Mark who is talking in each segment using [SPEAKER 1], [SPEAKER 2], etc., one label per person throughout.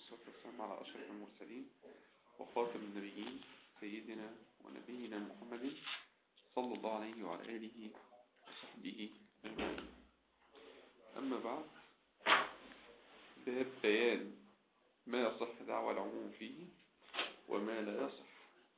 [SPEAKER 1] والصلاة والسلام على أشرف المرسلين وخاتم النبيين سيدنا ونبينا محمد صلى الله عليه وعلى آله وصحبه أجمعين أما بعد باب بيان ما يصح دعوى العموم فيه وما لا يصح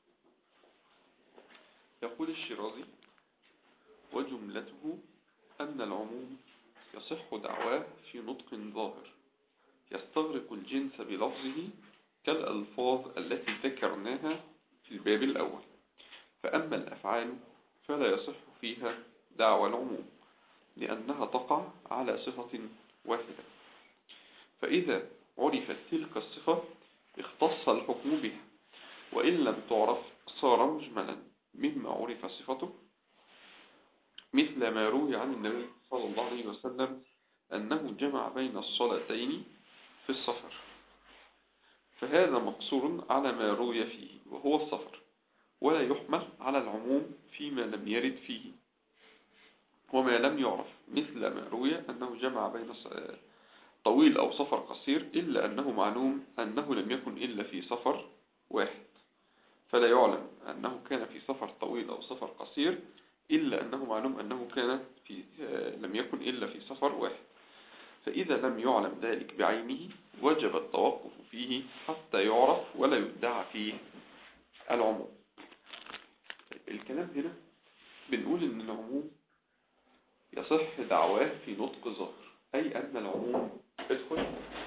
[SPEAKER 1] يقول الشيرازي وجملته أن العموم يصح دعواه في نطق ظاهر يستغرق الجنس بلفظه كالألفاظ التي ذكرناها في الباب الأول فأما الأفعال فلا يصح فيها دعوى العموم لأنها تقع على صفة واحدة فإذا عرفت تلك الصفة اختص الحكم بها وإن لم تعرف صار مجملا مما عرف صفته مثل ما روي عن النبي صلى الله عليه وسلم أنه جمع بين الصلاتين في السفر فهذا مقصور على ما روي فيه وهو السفر ولا يحمل على العموم فيما لم يرد فيه وما لم يعرف مثل ما روي أنه جمع بين طويل أو سفر قصير إلا أنه معلوم أنه لم يكن إلا في سفر واحد فلا يعلم أنه كان في سفر طويل أو سفر قصير إلا أنه معلوم أنه كان في لم يكن إلا في سفر واحد فإذا لم يعلم ذلك بعينه وجب التوقف فيه حتى يعرف ولا يدعى فيه العموم طيب الكلام هنا بنقول ان العموم يصح دعواه في نطق ظاهر أي أن العموم ادخل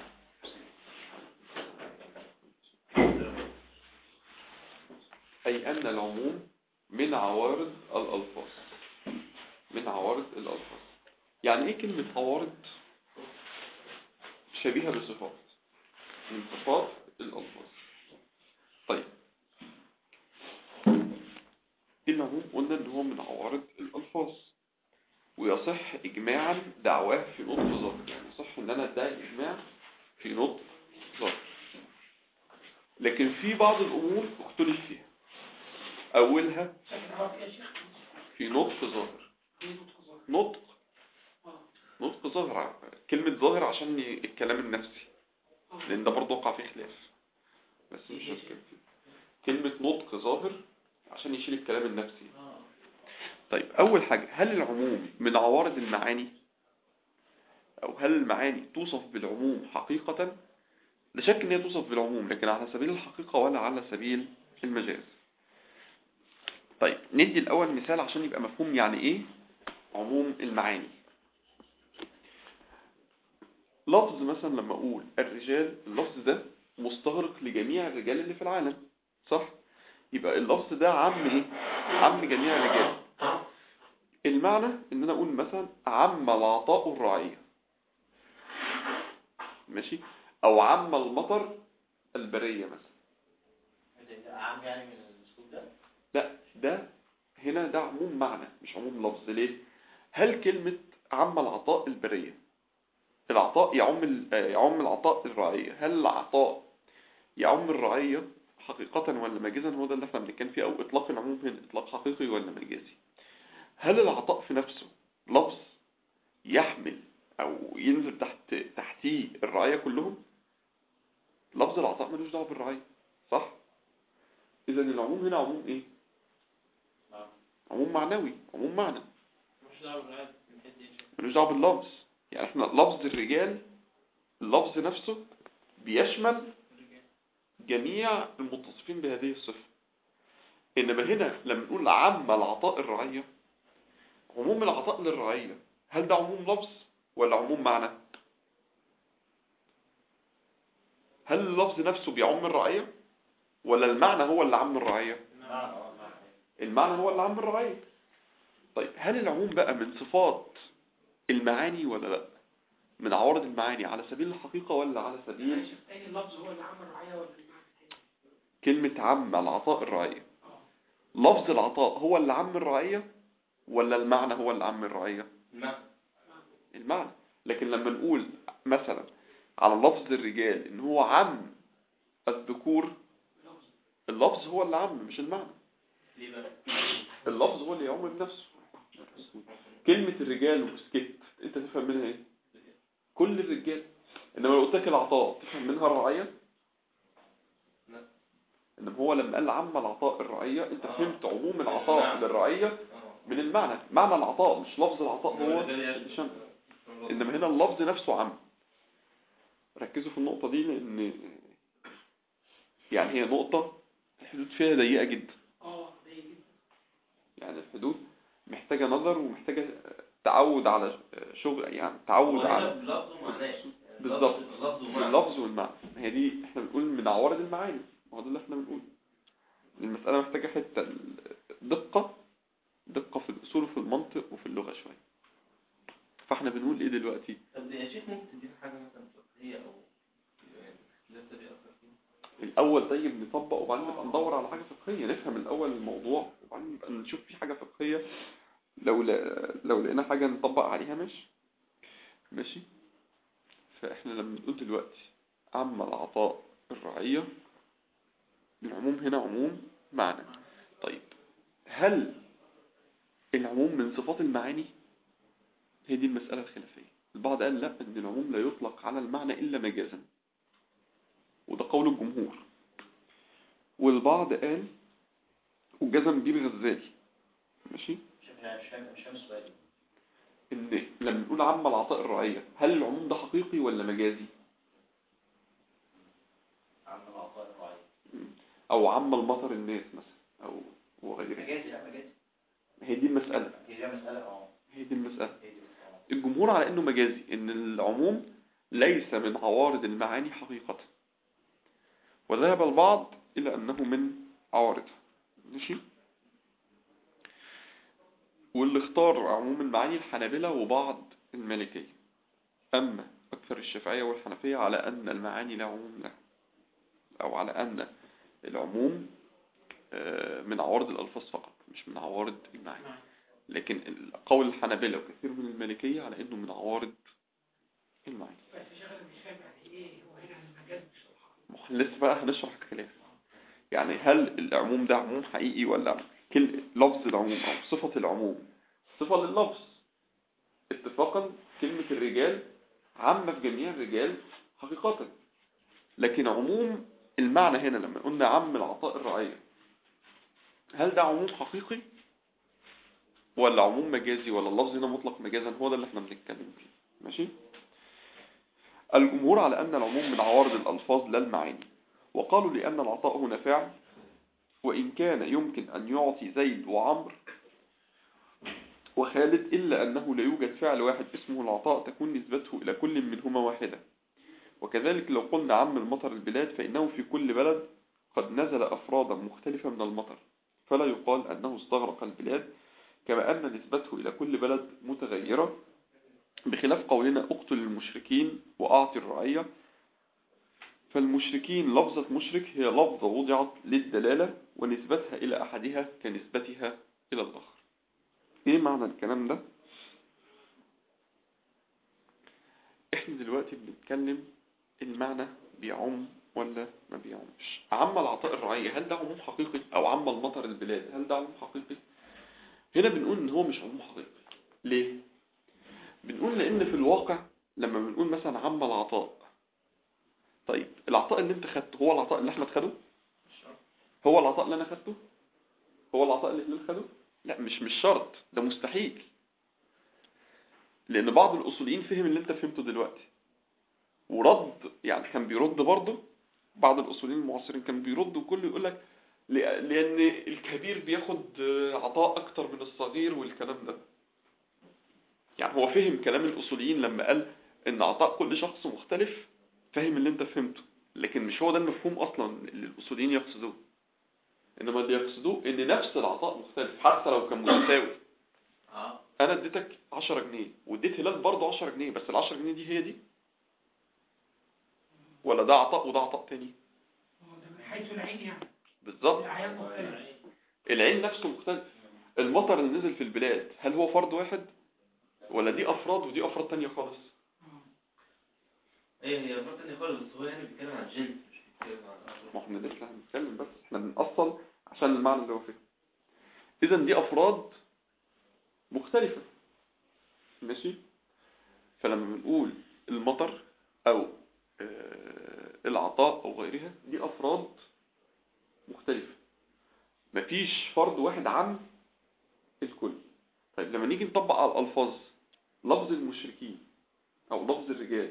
[SPEAKER 1] أي أن العموم من عوارض الألفاظ من عوارض الألفاظ يعني إيه كلمة عوارض شبيهة بصفات من صفات الألفاظ طيب العموم قلنا ان هو من عوارض الألفاظ ويصح إجماعا دعواه في نطق ظاهر يعني يصح ان انا ادعي إجماع في نطق ظاهر لكن في بعض الأمور اختلف فيها أولها في نطق ظاهر نطق نطق ظاهر كلمة ظاهر عشان الكلام النفسي لأن ده برضه وقع فيه خلاف بس مش مشكلة كلمة نطق ظاهر عشان يشيل الكلام النفسي طيب أول حاجة هل العموم من عوارض المعاني أو هل المعاني توصف بالعموم حقيقة لا شك ان هي توصف بالعموم لكن على سبيل الحقيقة ولا على سبيل المجاز طيب ندي الأول مثال عشان يبقى مفهوم يعني إيه عموم المعاني لفظ مثلا لما أقول الرجال اللفظ ده مستغرق لجميع الرجال اللي في العالم صح؟ يبقى اللفظ ده عم إيه؟ عم جميع الرجال المعنى إن أنا أقول مثلا عم العطاء الرعية ماشي؟ أو عم المطر البرية مثلا
[SPEAKER 2] عام يعني من الاسلوب ده؟
[SPEAKER 1] لا ده هنا ده عموم معنى مش عموم لفظ ليه هل كلمة عم العطاء البرية العطاء يعم يعم العطاء الرعية هل العطاء يعم الرعية حقيقة ولا مجازا هو ده اللي احنا بنتكلم فيه او اطلاق العموم هنا اطلاق حقيقي ولا مجازي هل العطاء في نفسه لفظ يحمل او ينزل تحت تحتيه الرعية كلهم لفظ العطاء ملوش دعوه بالرعية صح اذا العموم هنا عموم ايه
[SPEAKER 2] نعم
[SPEAKER 1] عموم معنوي عموم معنى
[SPEAKER 2] مش دعوه بالرعاية من حد يشوف
[SPEAKER 1] ملوش دعوه باللفظ يعني احنا لفظ الرجال اللفظ نفسه بيشمل
[SPEAKER 2] الرجال
[SPEAKER 1] جميع المتصفين بهذه الصفة إنما هنا لما نقول عم العطاء الرعية عموم العطاء للرعية هل ده عموم لفظ ولا عموم معنى هل اللفظ نفسه بيعم الرعية ولا المعنى هو اللي عم الرعية
[SPEAKER 2] نعم
[SPEAKER 1] المعنى هو اللي عم الرعية طيب هل العموم بقى من صفات المعاني ولا لا من عوارض المعاني على سبيل الحقيقة ولا على سبيل
[SPEAKER 3] تاني اللفظ هو اللي عمل رعاية ولا المعنى تاني
[SPEAKER 1] كلمة عم العطاء الرعية
[SPEAKER 3] اه
[SPEAKER 1] لفظ العطاء هو اللي عم الرعية ولا المعنى هو اللي عم الرعية
[SPEAKER 2] نعم
[SPEAKER 1] المعنى لكن لما نقول مثلا على لفظ الرجال ان هو عم الذكور
[SPEAKER 3] لفظ
[SPEAKER 1] اللفظ هو اللي عم مش المعنى
[SPEAKER 2] ليه بقى؟
[SPEAKER 1] اللفظ هو اللي يعم بنفسه كلمة الرجال وسكت انت تفهم منها ايه كل الرجال انما لو قلت لك العطاء تفهم منها الرعية انما هو لما قال عم العطاء الرعية انت
[SPEAKER 2] آه.
[SPEAKER 1] فهمت عموم العطاء
[SPEAKER 2] نعم.
[SPEAKER 1] للرعية
[SPEAKER 2] اه
[SPEAKER 1] من المعنى معنى العطاء مش لفظ العطاء هو
[SPEAKER 2] الرجال يشمل.
[SPEAKER 1] اللي شمل انما هنا اللفظ نفسه عام ركزوا في النقطة دي لان يعني هي نقطة الحدود فيها ضيقة جدا
[SPEAKER 3] اه ده جدا
[SPEAKER 1] يعني الحدود محتاجة نظر ومحتاجة تعود على شغل يعني تعود
[SPEAKER 2] وهنا
[SPEAKER 1] على
[SPEAKER 2] بلفظ ومعناه
[SPEAKER 1] بالظبط.
[SPEAKER 2] اللفظ ومعنى
[SPEAKER 1] اللفظ والمعنى هي دي احنا بنقول من عوارض المعاني هو ده اللي احنا بنقول المسألة محتاجة حتة دقة دقة في الأصول وفي المنطق وفي اللغة شوية فاحنا بنقول ايه دلوقتي
[SPEAKER 2] طب يا شيخ ممكن تدينا حاجة مثلا فقهية أو يعني لسه دي أكتر فيه
[SPEAKER 1] الأول طيب نطبق وبعدين نبقى ندور على حاجة فقهية نفهم الأول الموضوع وبعدين نبقى نشوف في حاجة فقهية لو لا لو لقينا حاجة نطبق عليها ماشي ماشي فإحنا لما نقول دلوقتي عم العطاء الرعية العموم هنا عموم معنى طيب هل العموم من صفات المعاني هي دي المسألة الخلافية البعض قال لا ان العموم لا يطلق على المعنى إلا مجازا وده قول الجمهور والبعض قال وجزم بيه الغزالي ماشي
[SPEAKER 2] مش فاهم مش فاهم مش فاهم السؤال
[SPEAKER 1] ان لما نقول عم العطاء الرعية هل العموم ده حقيقي ولا مجازي
[SPEAKER 2] عم العطاء الرعي
[SPEAKER 1] او عم المطر الناس مثلا او وغيره
[SPEAKER 2] مجازي لا مجازي
[SPEAKER 1] هي دي المسألة
[SPEAKER 2] هي دي مسألة اه
[SPEAKER 1] هي دي المسألة
[SPEAKER 2] هي دي اه
[SPEAKER 1] الجمهور على انه مجازي ان العموم ليس من عوارض المعاني حقيقة وذهب البعض الى انه من عوارضها ماشي واللي اختار عموم المعاني الحنابلة وبعض المالكية اما اكثر الشافعية والحنفية على ان المعاني لا عموم لها او على ان العموم آه، من عوارض الالفاظ فقط مش من عوارض المعاني لكن قول الحنابلة وكثير من المالكية على انه من عوارض المعاني
[SPEAKER 3] بس شغل مش فاهم يعني ايه هو هنا المجاز مش الحق
[SPEAKER 1] ما احنا لسه بقى هنشرح الخلاف يعني هل العموم ده عموم حقيقي ولا كل لفظ العموم او صفة العموم صفة لللفظ اتفاقا كلمة الرجال عامة في جميع الرجال حقيقة لكن عموم المعنى هنا لما قلنا عم العطاء الرعية هل ده عموم حقيقي ولا عموم مجازي ولا اللفظ هنا مطلق مجازا هو ده اللي احنا بنتكلم فيه ماشي الجمهور على أن العموم من عوارض الألفاظ لا المعاني وقالوا لأن العطاء هنا فعل وإن كان يمكن أن يعطي زيد وعمر وخالد إلا أنه لا يوجد فعل واحد اسمه العطاء تكون نسبته إلى كل منهما واحدة وكذلك لو قلنا عم المطر البلاد فإنه في كل بلد قد نزل أفرادا مختلفة من المطر فلا يقال أنه استغرق البلاد كما أن نسبته إلى كل بلد متغيرة بخلاف قولنا اقتل المشركين وأعطي الرعية فالمشركين لفظة مشرك هي لفظة وضعت للدلالة ونسبتها إلى أحدها كنسبتها إلى الآخر إيه معنى الكلام ده؟ إحنا دلوقتي بنتكلم المعنى بيعم ولا ما بيعمش عم العطاء الرعية هل ده عموم حقيقي أو عم المطر البلاد هل ده عموم حقيقي هنا بنقول إن هو مش عموم حقيقي ليه؟ بنقول لأن في الواقع لما بنقول مثلا عم العطاء طيب العطاء اللي انت خدته هو العطاء اللي احمد خده هو العطاء اللي انا خدته هو العطاء اللي هلال خده لا مش مش شرط ده مستحيل لان بعض الاصوليين فهم اللي انت فهمته دلوقتي ورد يعني كان بيرد برضه بعض الاصوليين المعاصرين كان بيرد وكله يقول لك لان الكبير بياخد عطاء اكتر من الصغير والكلام ده يعني هو فهم كلام الاصوليين لما قال ان عطاء كل شخص مختلف فاهم اللي انت فهمته لكن مش هو ده المفهوم اصلا اللي الاصوليين يقصدوه انما اللي يقصدوه ان نفس العطاء مختلف حتى لو كان متساوي
[SPEAKER 2] اه
[SPEAKER 1] انا اديتك 10 جنيه واديت هلال برضه 10 جنيه بس ال 10 جنيه دي هي دي ولا ده عطاء وده عطاء تاني
[SPEAKER 3] هو ده من حيث العين يعني
[SPEAKER 1] بالظبط
[SPEAKER 3] العيان مختلف
[SPEAKER 1] العين نفسه مختلف المطر اللي نزل في البلاد هل هو فرد واحد ولا دي افراد ودي افراد تانية خالص
[SPEAKER 3] آه.
[SPEAKER 2] ايه هي مرة تانية خالص بس هو يعني بيتكلم عن جنس مش بيتكلم عن
[SPEAKER 1] ما احنا لسه هنتكلم بس احنا بنأصل عشان المعنى اللي هو فيه اذا دي افراد مختلفة ماشي فلما بنقول المطر او آه، العطاء او غيرها دي افراد مختلفة مفيش فرد واحد عن الكل طيب لما نيجي نطبق على الألفاظ لفظ المشركين أو لفظ الرجال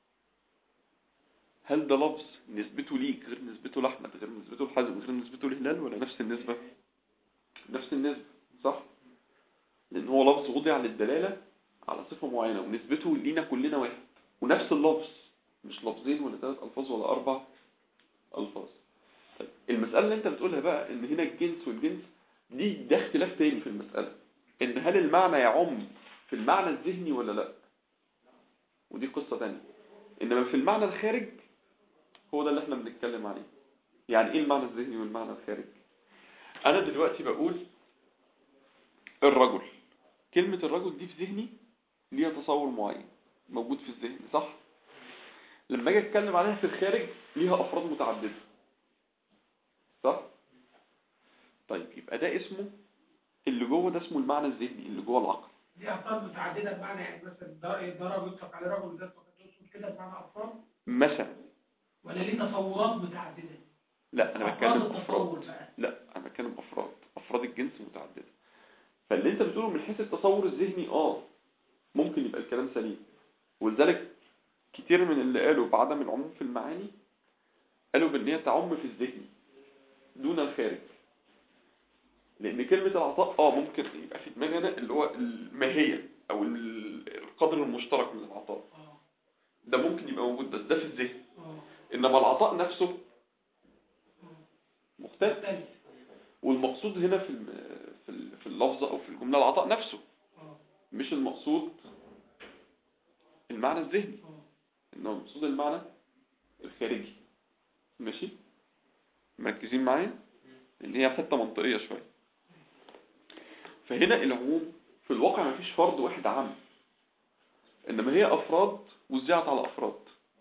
[SPEAKER 1] هل ده لفظ نسبته ليك غير نسبته لأحمد غير نسبته لحزم غير نسبته لهلال ولا نفس النسبة نفس النسبة صح لأن هو لفظ وضع للدلالة على صفة معينة ونسبته لينا كلنا واحد ونفس اللفظ مش لفظين ولا ثلاث ألفاظ ولا أربع ألفاظ طيب المسألة اللي أنت بتقولها بقى إن هنا الجنس والجنس دي ده اختلاف تاني في المسألة إن هل المعنى يعم في المعنى الذهني ولا لا ودي قصة تانية إنما في المعنى الخارج هو ده اللي احنا بنتكلم عليه يعني إيه المعنى الذهني والمعنى الخارج أنا دلوقتي بقول الرجل كلمة الرجل دي في ذهني ليها تصور معين موجود في الذهن صح لما اجي اتكلم عليها في الخارج ليها افراد متعدده صح طيب يبقى ده اسمه اللي جوه ده اسمه المعنى الذهني اللي جوه العقل
[SPEAKER 3] دي افراد متعدده بمعنى يعني مثلا ده ده راجل يطلق عليه رجل وده يطلق عليه رجل كده بمعنى افراد
[SPEAKER 1] مثلا
[SPEAKER 3] ولا ليه تصورات متعدده
[SPEAKER 1] لا انا
[SPEAKER 3] افراد
[SPEAKER 1] بتكلم
[SPEAKER 3] التصور
[SPEAKER 1] افراد
[SPEAKER 3] بقى
[SPEAKER 1] لا انا بتكلم افراد افراد الجنس متعدده فاللي انت بتقوله من حيث التصور الذهني اه ممكن يبقى الكلام سليم ولذلك كتير من اللي قالوا بعدم العموم في المعاني قالوا بان هي تعم في الذهن دون الخارج لان كلمة العطاء اه ممكن يبقى في دماغنا اللي هو الماهية او ال- القدر المشترك من العطاء
[SPEAKER 3] اه
[SPEAKER 1] ده ممكن يبقى موجود بس ده في الذهن
[SPEAKER 3] اه
[SPEAKER 1] انما العطاء نفسه
[SPEAKER 3] آه.
[SPEAKER 1] مختلف
[SPEAKER 3] مختلف
[SPEAKER 1] والمقصود هنا في الم- في ال- في اللفظة او في الجملة العطاء نفسه
[SPEAKER 3] اه
[SPEAKER 1] مش المقصود المعنى الذهني
[SPEAKER 3] اه
[SPEAKER 1] انه المقصود المعنى الخارجي ماشي مركزين معايا لان هي حته منطقيه شويه فهنا العموم في الواقع مفيش فرد واحد عام انما هي افراد وزعت على افراد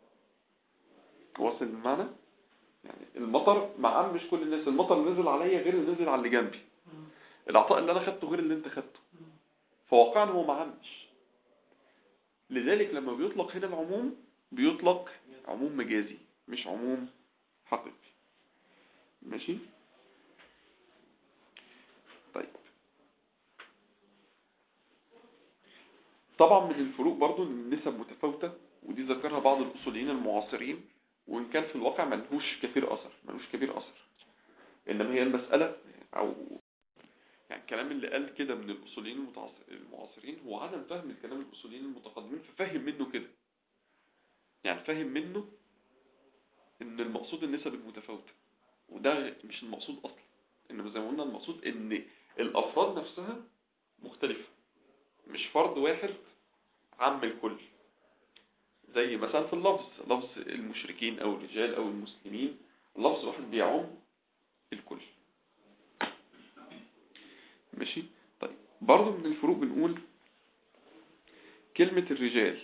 [SPEAKER 1] واصل المعنى يعني المطر ما عمش كل الناس المطر اللي نزل عليا غير اللي نزل على اللي جنبي
[SPEAKER 3] آه.
[SPEAKER 1] العطاء اللي انا خدته غير اللي انت خدته
[SPEAKER 3] آه.
[SPEAKER 1] فواقعا هو ما عمش لذلك لما بيطلق هنا العموم بيطلق عموم مجازي مش عموم حقيقي ماشي طيب طبعا من الفروق برضو ان النسب متفاوتة ودي ذكرها بعض الأصوليين المعاصرين وإن كان في الواقع ملهوش كثير أثر ملهوش كبير أثر إنما هي المسألة أو يعني الكلام اللي قال كده من الأصوليين المتعاص- المعاصرين هو عدم فهم الكلام الأصوليين المتقدمين ففهم منه كده يعني فهم منه إن المقصود النسب المتفاوتة وده مش المقصود أصلا إنما زي ما قلنا المقصود إن الأفراد نفسها مختلفة مش فرد واحد عم الكل زي مثلا في اللفظ لفظ المشركين أو الرجال أو المسلمين لفظ واحد بيعم الكل ماشي طيب برضو من الفروق بنقول كلمة الرجال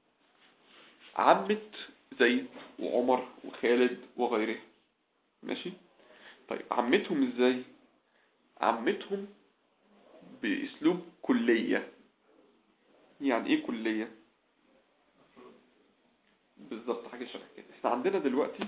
[SPEAKER 1] عمت زيد وعمر وخالد وغيره ماشي طيب عمتهم ازاي عمتهم باسلوب كلية يعني ايه كلية بالظبط حاجة شبه كده احنا عندنا دلوقتي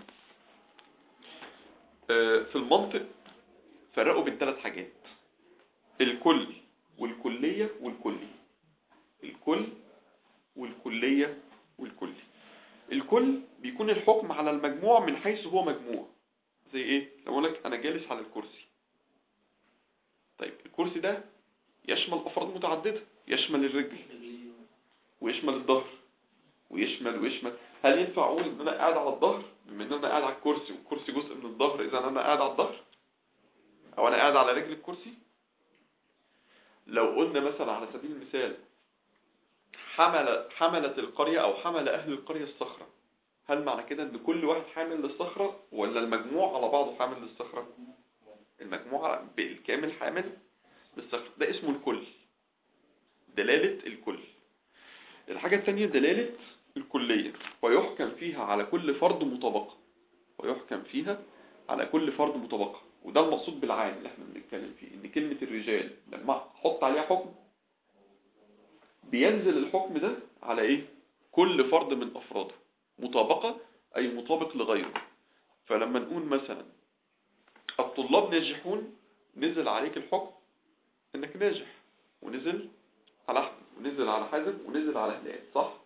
[SPEAKER 1] آه، في المنطق فرقوا بين ثلاث حاجات الكل والكلية والكلي الكل والكلية والكلي الكل بيكون الحكم على المجموع من حيث هو مجموع زي ايه لو اقول لك انا جالس على الكرسي طيب الكرسي ده يشمل افراد متعددة يشمل الرجل ويشمل الظهر ويشمل ويشمل هل ينفع اقول ان انا قاعد على الظهر بما ان انا قاعد على الكرسي والكرسي جزء من الظهر اذا انا قاعد على الظهر او انا قاعد على رجل الكرسي لو قلنا مثلا على سبيل المثال حمل حملت القرية او حمل اهل القرية الصخرة هل معنى كده ان كل واحد حامل للصخرة ولا المجموع على بعضه حامل للصخرة المجموعة بالكامل حامل للصخرة ده اسمه الكل دلالة الكل الحاجة الثانية دلالة الكلية ويحكم فيها على كل فرد مطابقة ويحكم فيها على كل فرد مطابقة وده المقصود بالعام اللي احنا بنتكلم فيه ان كلمة الرجال لما احط عليها حكم بينزل الحكم ده على ايه كل فرد من افراده مطابقة اي مطابق لغيره فلما نقول مثلا الطلاب ناجحون نزل عليك الحكم انك ناجح ونزل على احمد ونزل على حازم ونزل على هلال صح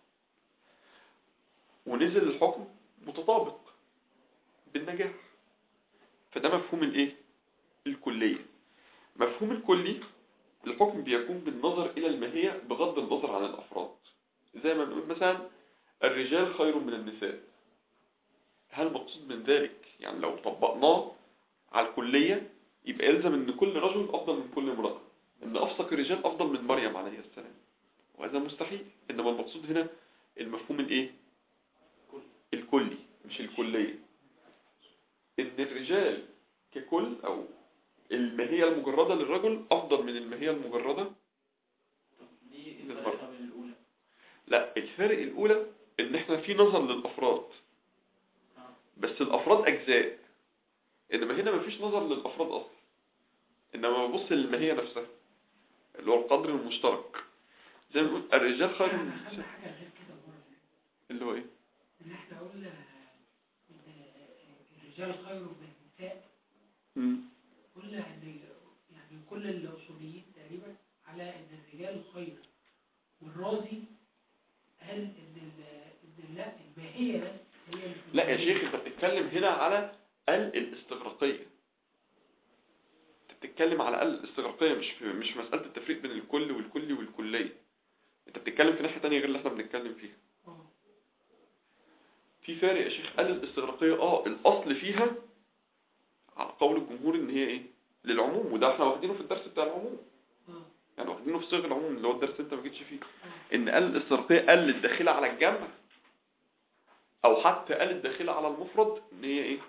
[SPEAKER 1] ونزل الحكم متطابق بالنجاح فده مفهوم الايه الكلية مفهوم الكلي الحكم بيكون بالنظر الى الماهية بغض النظر عن الافراد زي ما بنقول مثلا الرجال خير من النساء هل مقصود من ذلك يعني لو طبقناه على الكلية يبقى يلزم ان كل رجل افضل من كل امرأة ان افسق الرجال افضل من مريم عليه السلام وهذا مستحيل انما المقصود هنا المفهوم الايه الكلي مش الكلية ان الرجال ككل او الماهية المجردة للرجل افضل من الماهية المجردة
[SPEAKER 2] طب دي
[SPEAKER 1] للمرأة.
[SPEAKER 2] الفرق بين الأولى
[SPEAKER 1] لا الفارق الاولى ان احنا في نظر للافراد
[SPEAKER 2] اه
[SPEAKER 1] بس الافراد اجزاء انما هنا مفيش نظر للافراد اصلا انما ببص للماهية نفسها اللي هو القدر المشترك زي ما بنقول الرجال خير من
[SPEAKER 3] احنا خدنا
[SPEAKER 1] النساء
[SPEAKER 3] حاجة غير كده مرة
[SPEAKER 1] اللي هو ايه
[SPEAKER 3] ان احنا قلنا ان الرجال خير من النساء
[SPEAKER 1] مم.
[SPEAKER 3] قلنا ان يعني كل الاصوليين تقريبا على ان الرجال خير والرازي قال ان ال- ان لا الماهية بس هي اللي في
[SPEAKER 1] لا يا
[SPEAKER 3] الكلية.
[SPEAKER 1] شيخ انت بتتكلم هنا على ال الاستغراقية انت بتتكلم على ال الاستغراقية مش في مش مسألة التفريق بين الكل والكلي والكلية انت بتتكلم في ناحية تانية غير اللي احنا بنتكلم فيها
[SPEAKER 3] اه
[SPEAKER 1] في فارق يا شيخ ال الاستغراقية اه الاصل فيها على قول الجمهور ان هي ايه للعموم وده احنا واخدينه في الدرس بتاع العموم
[SPEAKER 3] اه
[SPEAKER 1] يعني واخدينه في صيغ العموم اللي هو الدرس اللي انت ما جيتش فيه
[SPEAKER 3] اه
[SPEAKER 1] ان ال الاستغراقية ال الداخلة على الجمع او حتى ال الداخلة على المفرد ان هي ايه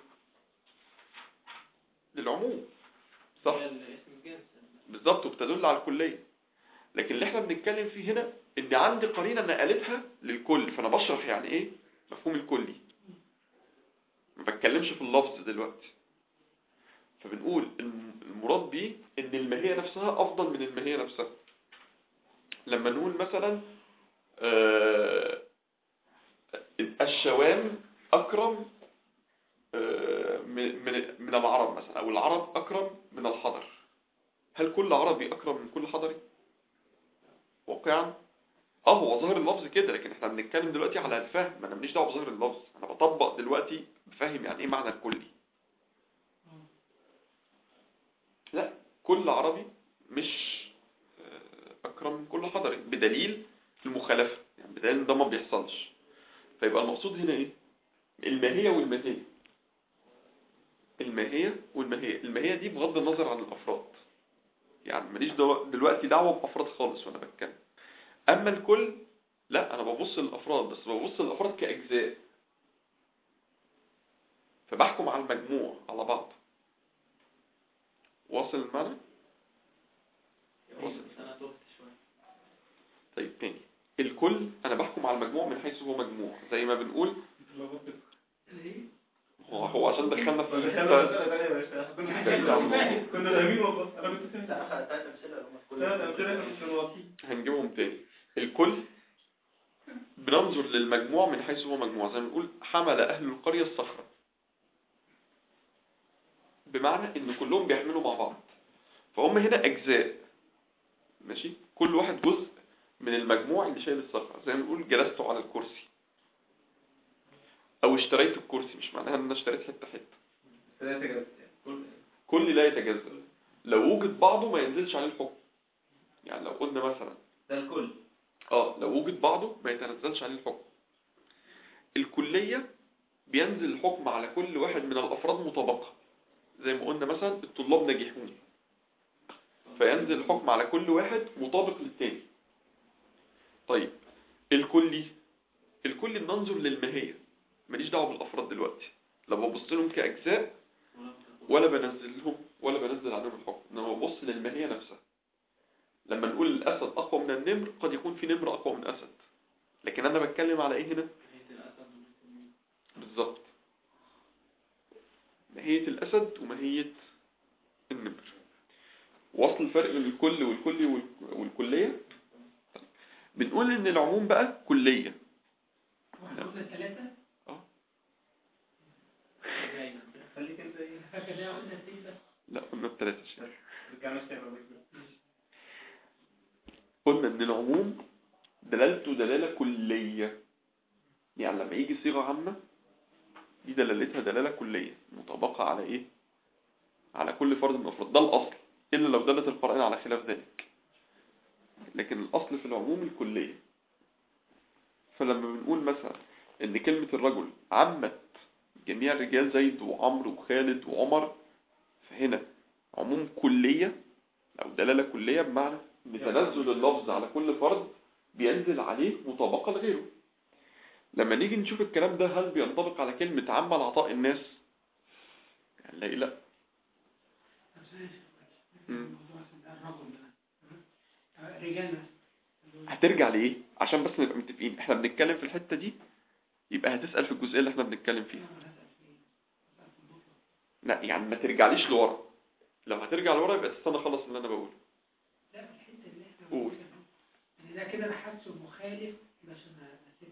[SPEAKER 1] للعموم صح
[SPEAKER 2] هي الاسم الجنس
[SPEAKER 1] بالظبط وبتدل على الكلية لكن اللي احنا بنتكلم فيه هنا ان عندي قرينة نقلتها للكل فانا بشرح يعني ايه مفهوم الكلي ما بتكلمش في اللفظ دلوقتي فبنقول الم- المراد بيه ان الماهية نفسها افضل من الماهية نفسها لما نقول مثلا آه، الشوام اكرم آه، من من- من العرب مثلا او العرب اكرم من الحضر هل كل عربي اكرم من كل حضري واقعا اه هو ظاهر اللفظ كده لكن احنا بنتكلم دلوقتي على الفهم انا ماليش دعوه بظاهر اللفظ انا بطبق دلوقتي بفهم يعني ايه معنى الكلي
[SPEAKER 3] اه
[SPEAKER 1] لا كل عربي مش آه، اكرم من كل حضري بدليل المخالفه يعني بدليل ان ده ما بيحصلش فيبقى المقصود هنا ايه الماهيه والماهيه الماهيه والماهيه الماهيه دي بغض النظر عن الافراد يعني ماليش دو- دلوقتي دعوه بافراد خالص وانا بتكلم اما الكل لا انا ببص للافراد بس ببص للافراد كاجزاء فبحكم على المجموع على بعض واصل المعنى
[SPEAKER 2] بس انا تهت شويه
[SPEAKER 1] طيب تاني الكل انا بحكم على المجموع من حيث هو مجموع زي ما بنقول
[SPEAKER 3] ايه
[SPEAKER 1] هو هو عشان دخلنا في
[SPEAKER 4] دخلنا
[SPEAKER 1] الحته
[SPEAKER 4] مسألة تانية يا باشا كنا
[SPEAKER 3] فاهم.
[SPEAKER 4] كنا فاهمين والله انا كنت فهمت
[SPEAKER 2] لا اخذ ثلاث امثله هم في كل
[SPEAKER 4] لا أمثلة مش الواقعي
[SPEAKER 1] هنجيبهم تاني الكل بننظر للمجموع من حيث هو مجموع زي ما بنقول حمل اهل القريه الصخره بمعنى ان كلهم بيحملوا مع بعض فهم هنا اجزاء ماشي كل واحد جزء من المجموع اللي شايل الصخره زي ما بنقول جلست على الكرسي او اشتريت الكرسي مش معناها ان انا اشتريت حته حته
[SPEAKER 4] ثلاثة جلسات كل
[SPEAKER 1] كل لا يتجزأ لو وجد بعضه ما ينزلش عليه الحكم يعني لو قلنا مثلا
[SPEAKER 2] ده الكل
[SPEAKER 1] اه لو وجد بعضه ما يتنزلش عليه الحكم الكلية بينزل الحكم على كل واحد من الأفراد مطابقة زي ما قلنا مثلا الطلاب ناجحون فينزل الحكم على كل واحد مطابق للتاني طيب الكلي الكلي بننظر للماهية ماليش دعوة بالأفراد دلوقتي لا ببص لهم كأجزاء ولا بنزلهم ولا بنزل عليهم الحكم انما ببص للماهية نفسها لما نقول الأسد أقوى من النمر قد يكون في نمر أقوى من أسد لكن أنا بتكلم على إيه هنا
[SPEAKER 2] ماهية الاسد والتنين.
[SPEAKER 1] بالظبط ماهية الأسد وماهية النمر وصل الفرق بين الكل والكلي والك- والكلية بنقول إن العموم بقى كلية
[SPEAKER 3] واحنا قلنا ثلاثة
[SPEAKER 1] اه
[SPEAKER 2] جاي.
[SPEAKER 4] خليك انت ايه
[SPEAKER 3] فاكر ده قلنا اتنين بس
[SPEAKER 1] لا قلنا بثلاثة شيء
[SPEAKER 4] رجعنا تاني الله يكرمك.
[SPEAKER 1] قلنا ان العموم دلالته دلالة كلية يعني لما يجي صيغة عامة دي دلالتها دلالة كلية مطابقة على ايه على كل فرد من الافراد ده الاصل الا لو دلت القرائن على خلاف ذلك لكن الاصل في العموم الكلية فلما بنقول مثلا ان كلمة الرجل عمت جميع الرجال زيد وعمرو وخالد وعمر فهنا عموم كلية او دلالة كلية بمعنى ان تنزل اللفظ على كل فرد بينزل عليه مطابقة لغيره لما نيجي نشوف الكلام ده هل بينطبق على كلمة عم العطاء الناس هنلاقي لا
[SPEAKER 3] طب ثانية
[SPEAKER 1] مم.
[SPEAKER 3] الموضوع ده الرجل ده آه، رجالنا
[SPEAKER 1] هترجع لإيه عشان بس نبقى متفقين احنا بنتكلم في الحتة دي يبقى هتسأل في الجزئية اللي احنا بنتكلم فيها لا يعني ما ترجعليش لورا لو هترجع لورا يبقى تستنى اخلص اللي انا بقوله
[SPEAKER 3] لا في الحته اللي احنا
[SPEAKER 1] قول.
[SPEAKER 3] بنقولها دي، ان ده كده انا حاسه مخالف كده عشان نسيت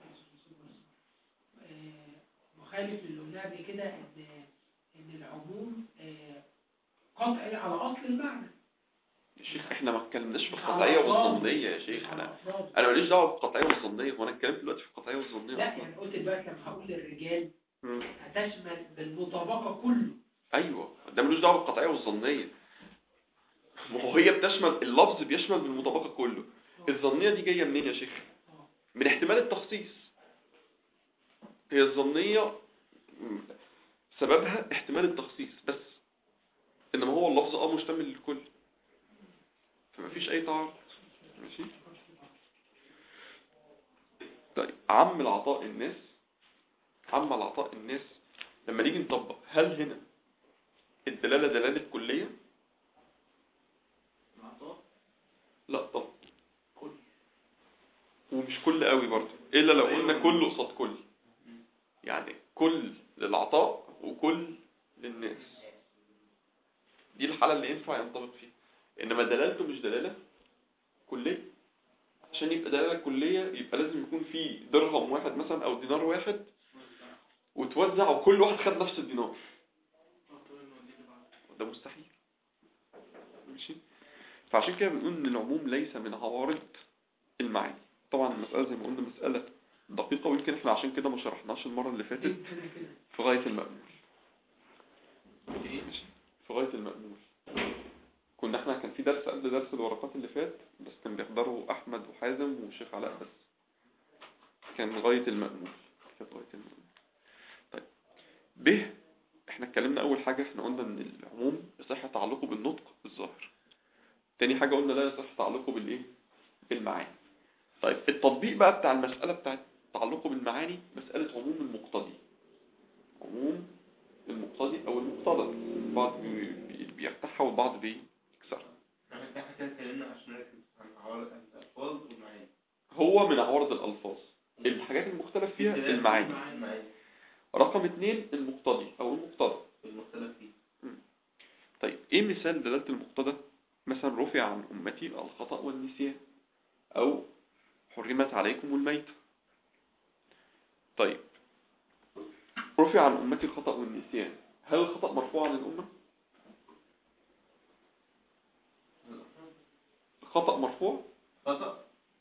[SPEAKER 3] مخالف للي قلناه قبل كده ان ان العموم آه، قطعي على اصل المعنى
[SPEAKER 1] يا شيخ احنا ما اتكلمناش في
[SPEAKER 3] مش على
[SPEAKER 1] القطعية
[SPEAKER 3] أفراد.
[SPEAKER 1] والظنية يا
[SPEAKER 3] مش
[SPEAKER 1] شيخ
[SPEAKER 3] على
[SPEAKER 1] انا
[SPEAKER 3] أفراد.
[SPEAKER 1] انا ماليش دعوة بالقطعية والظنية وانا اتكلمت دلوقتي في القطعية والظنية
[SPEAKER 3] لا
[SPEAKER 1] أصلاً.
[SPEAKER 3] يعني قلت دلوقتي لما هقول للرجال
[SPEAKER 1] مم.
[SPEAKER 3] هتشمل بالمطابقه كله
[SPEAKER 1] ايوه ده ملوش دعوه بالقطعيه والظنيه ما هو هي بتشمل اللفظ بيشمل بالمطابقه كله الظنيه دي جايه منين يا شيخ
[SPEAKER 3] آه.
[SPEAKER 1] من احتمال التخصيص هي الظنيه م، سببها احتمال التخصيص بس انما هو اللفظ اه مشتمل للكل فما فيش اي تعارض ماشي طيب عم العطاء الناس عم العطاء الناس لما نيجي نطبق هل هنا الدلالة دلالة كلية
[SPEAKER 2] العطاء
[SPEAKER 1] لا طب
[SPEAKER 2] كل
[SPEAKER 1] ومش كل قوي برضه الا لو قلنا كل قصاد كل يعني كل للعطاء وكل للناس دي الحالة اللي ينفع ينطبق فيها انما دلالته مش دلالة كلية عشان يبقى دلالة كلية يبقى لازم يكون في درهم واحد مثلا او دينار واحد وتوزع وكل واحد خد نفس الدينار ده مستحيل ماشي فعشان كده بنقول ان العموم ليس من عوارض المعاني طبعا المسألة زي ما قلنا مسألة دقيقة ويمكن احنا عشان كده ما شرحناش المرة اللي فاتت
[SPEAKER 3] كده كده
[SPEAKER 1] في غاية المأمول ماشي؟ في غاية المأمول كنا احنا كان في درس قبل درس الورقات اللي فات بس كان بيحضره أحمد وحازم وشيخ علاء بس كان غاية المأمول كانت غاية المأمول طيب ب احنا اتكلمنا أول حاجة احنا قلنا ان العموم يصح تعلقه بالنطق الظاهر تاني حاجة قلنا لا يصح تعلقه بالايه بالمعاني طيب التطبيق بقى بتاع المسألة بتاعت تعلقه بالمعاني مسألة عموم المقتضي عموم المقتضي او المقتضى البعض بي- بي- بيفتحها والبعض بيكسرها
[SPEAKER 2] احنا كده كده اتكلمنا عشان نركز عن عوارض الألفاظ والمعاني
[SPEAKER 1] هو من عوارض الالفاظ الحاجات المختلف فيها المعاني
[SPEAKER 2] المعاني
[SPEAKER 1] رقم اتنين المقتضي او المقتضى
[SPEAKER 2] المختلف فيه
[SPEAKER 1] طيب ايه مثال دلالة المقتضى مثلا رفع عن امتي الخطأ والنسيان او حرمت عليكم الميت طيب رفع عن امتي الخطأ والنسيان هل الخطأ مرفوع عن الامة الخطأ مرفوع
[SPEAKER 2] خطأ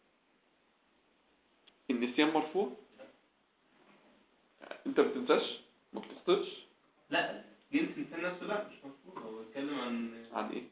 [SPEAKER 1] النسيان مرفوع انت ما بتنساش ما بتخطئش
[SPEAKER 2] لا جنس الإنسان نفسه لا مش مفهوم هو بيتكلم عن
[SPEAKER 1] عن ايه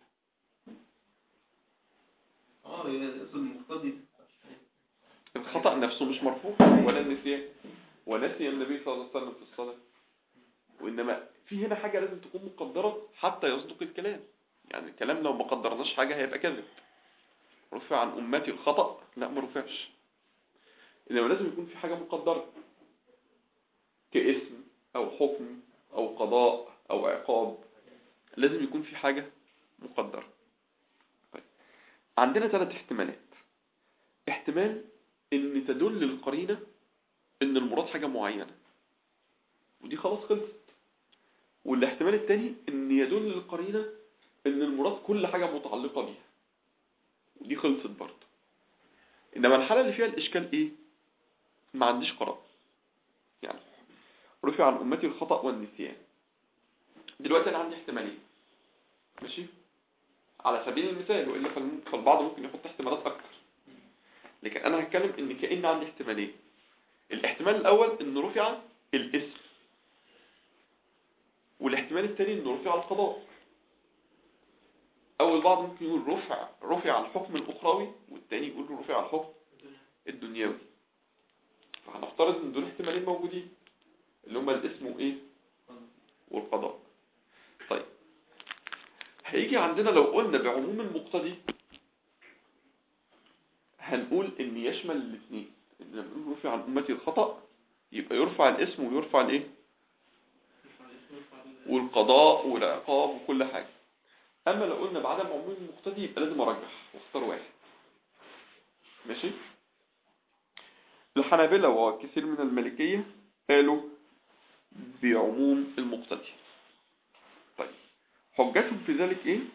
[SPEAKER 2] اه يقصد المقتضي
[SPEAKER 1] الخطأ نفسه مش مرفوع ولا النسيان ونسي النبي صلى الله عليه وسلم في الصلاة وإنما في هنا حاجة لازم تكون مقدرة حتى يصدق الكلام يعني الكلام لو ما قدرناش حاجة هيبقى كذب رفع عن أمتي الخطأ لا ما رفعش إنما لازم يكون في حاجة مقدرة كاسم أو حكم أو قضاء أو عقاب لازم يكون في حاجة مقدرة طيب. عندنا ثلاث احتمالات احتمال ان تدل القرينة ان المراد حاجة معينة ودي خلاص خلصت والاحتمال التاني ان يدل القرينة ان المراد كل حاجة متعلقة بيها ودي خلصت برضه انما الحالة اللي فيها الاشكال ايه ما عنديش قرار يعني رفع عن امتي الخطأ والنسيان دلوقتي انا عندي احتمالين ماشي على سبيل المثال والا فالم- فالبعض ممكن يحط احتمالات اكتر لكن انا هتكلم ان كأن عندي احتمالين الاحتمال الاول ان رفع الاسم والاحتمال الثاني انه رفع القضاء او البعض ممكن يقول رفع رفع الحكم الاخروي والثاني يقول رفع الحكم الدنيوي فهنفترض ان دول احتمالين موجودين اللي هما الاسم وايه والقضاء طيب هيجي عندنا لو قلنا بعموم المقتضي هنقول ان يشمل الاثنين ان لما نقول رفع عن امتي الخطأ يبقى يرفع الاسم ويرفع الايه
[SPEAKER 2] يرفع الاسم ويرفع ال-
[SPEAKER 1] والقضاء والعقاب وكل حاجة اما لو قلنا بعدم عموم المقتضي يبقى لازم ارجح واختار واحد ماشي الحنابلة وكثير من المالكية قالوا بعموم المقتضي طيب حجتهم في ذلك ايه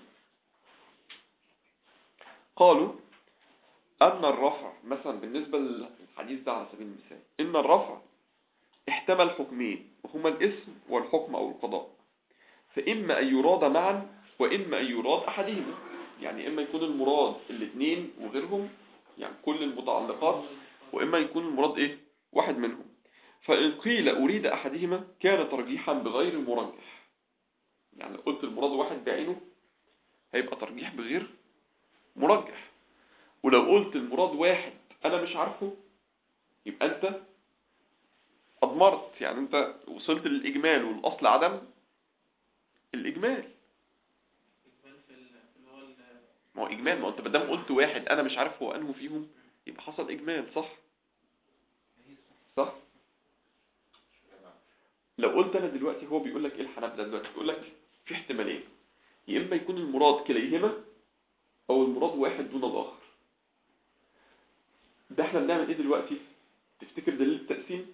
[SPEAKER 1] قالوا ان الرفع مثلا بالنسبة للحديث ده على سبيل المثال ان الرفع احتمل حكمين وهما الاسم والحكم او القضاء فإما أن يراد معا وإما أن يراد أحدهما يعني إما يكون المراد الاثنين وغيرهم يعني كل المتعلقات وإما يكون المراد إيه واحد منهم فإن قيل أريد أحدهما كان ترجيحا بغير مرجح يعني لو قلت المراد واحد بعينه هيبقى ترجيح بغير مرجح ولو قلت المراد واحد أنا مش عارفه يبقى أنت أضمرت يعني أنت وصلت للإجمال والأصل عدم الإجمال
[SPEAKER 2] إجمال في ال- اللي هو ال-
[SPEAKER 1] ما هو إجمال ما هو أنت بدام قلت واحد أنا مش عارف هو أنه فيهم يبقى حصل إجمال صح صح لو قلت أنا دلوقتي هو بيقول لك إيه الحنابلة دلوقتي بيقول لك في احتمالين يا إما يكون المراد كليهما أو المراد واحد دون الآخر ده احنا بنعمل إيه دلوقتي تفتكر دليل التقسيم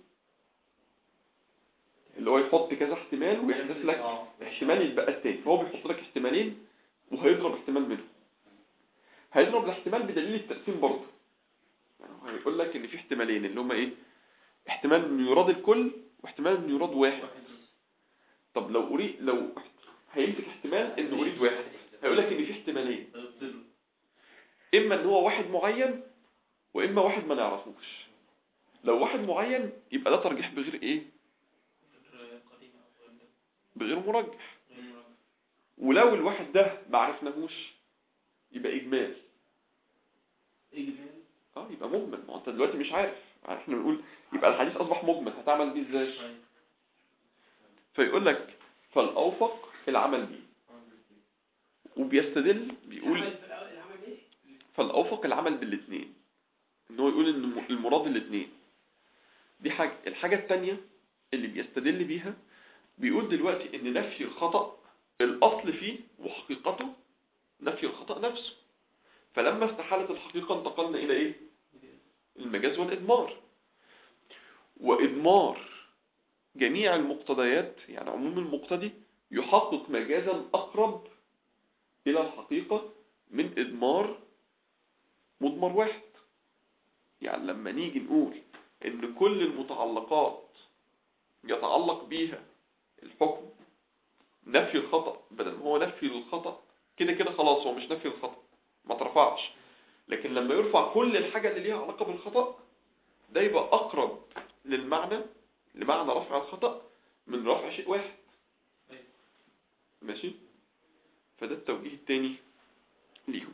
[SPEAKER 1] اللي هو يحط كذا احتمال ويحدث لك
[SPEAKER 4] اه
[SPEAKER 1] احتمال يتبقى التاني فهو بيحط لك احتمالين وهيضرب احتمال منهم هيضرب الاحتمال بدليل التقسيم برضه يعني هو هيقول لك ان في احتمالين اللي هما ايه احتمال انه يراد الكل واحتمال انه يراد واحد طب لو اريد لو هيمسك احتمال انه اريد واحد هيقول لك ان في احتمالين
[SPEAKER 2] هيفصله.
[SPEAKER 1] اما ان هو واحد معين واما واحد ما نعرفوش لو واحد معين يبقى ده ترجيح بغير ايه
[SPEAKER 2] غير قديم أو غير-
[SPEAKER 1] بغير مرجح
[SPEAKER 2] غير مرجح.
[SPEAKER 1] ولو الواحد ده ما عرفناهوش يبقى اجمال
[SPEAKER 2] إجمال
[SPEAKER 1] اه يبقى مجمل ما هو انت دلوقتي مش عارف يعني احنا بنقول يبقى الحديث اصبح مجمل هتعمل بيه ازاي
[SPEAKER 2] طيب.
[SPEAKER 1] فيقول لك فالاوفق العمل بيه وبيستدل بيقول
[SPEAKER 3] العمل في الأول- العمل ايه؟
[SPEAKER 1] فالاوفق العمل بالاثنين ان هو يقول ان المراد الاثنين دي حاجه الحاجه الثانيه اللي بيستدل بيها بيقول دلوقتي ان نفي الخطا الاصل فيه وحقيقته نفي الخطا نفسه فلما استحالت الحقيقه انتقلنا الى ايه المجاز والإدمار وإدمار جميع المقتضيات يعني عموم المقتضي يحقق مجازا أقرب إلى الحقيقة من إدمار مضمر واحد يعني لما نيجي نقول إن كل المتعلقات يتعلق بيها الحكم نفي الخطأ بدل ما هو نفي للخطأ كده كده خلاص هو مش نفي الخطأ ما ترفعش لكن لما يرفع كل الحاجة اللي ليها علاقة بالخطأ ده يبقى أقرب للمعنى لمعنى رفع الخطأ من رفع شيء واحد ماشي فده التوجيه التاني ليهم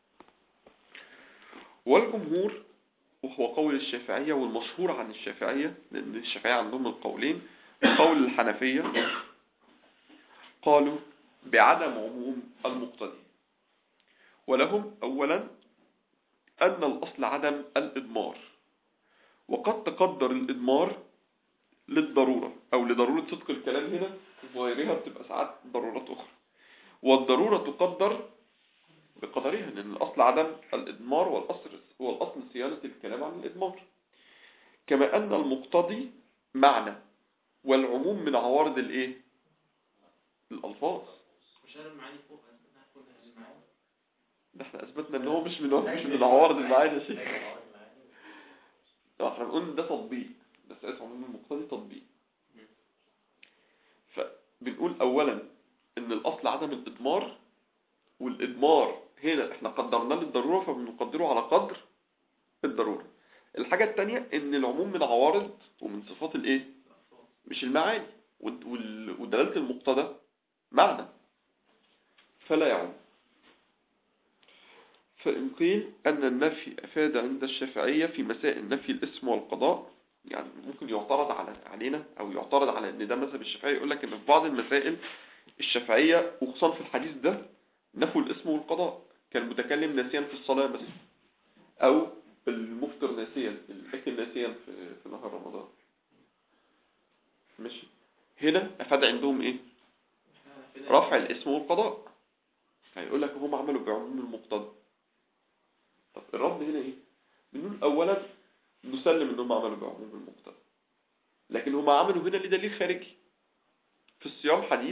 [SPEAKER 1] والجمهور وهو قول الشافعية والمشهور عن الشافعية لأن الشافعية عندهم القولين قول الحنفية قالوا بعدم عموم المقتضي ولهم أولا أن الأصل عدم الإضمار وقد تقدر الإضمار للضرورة أو لضرورة صدق الكلام هنا وغيرها بتبقى ساعات ضرورات أخرى والضرورة تقدر بقدرها لأن الأصل عدم الإضمار والأصل هو الأصل صيانة الكلام عن الإضمار كما أن المقتضي معنى والعموم من عوارض الإيه؟ الألفاظ
[SPEAKER 2] مش أنا المعاني فوق هتبقى كل المعاني
[SPEAKER 1] ده احنا أثبتنا إن هو مش من مش من عوارض المعاني يا شيخ احنا بنقول إن ده تطبيق بس اسمه عموم المقتضي تطبيق فبنقول أولا ان الاصل عدم الادمار والادمار هنا احنا قدرناه للضرورة فبنقدره على قدر الضرورة الحاجة التانية ان العموم من عوارض ومن صفات الايه مش المعاني وال- وال- ودلالة المقتضى معنى فلا يعم فإن قيل أن النفي أفاد عند الشافعية في مسائل نفي الاسم والقضاء يعني ممكن يعترض على علينا أو يعترض على أن ده مذهب الشافعية يقول لك أن في بعض المسائل الشافعية وخصوصا في الحديث ده نفوا الاسم والقضاء كان المتكلم ناسيا في الصلاة مثلا أو المفطر ناسيا الأكل ناسيا في, في نهار رمضان ماشي هنا أفاد عندهم إيه رفع الاسم والقضاء هيقول لك هم عملوا بعموم المقتضى طب الرد هنا ايه بنقول اولا نسلم انهم عملوا بعموم المقتضى لكن هم عملوا هنا لدليل خارجي في الصيام حديث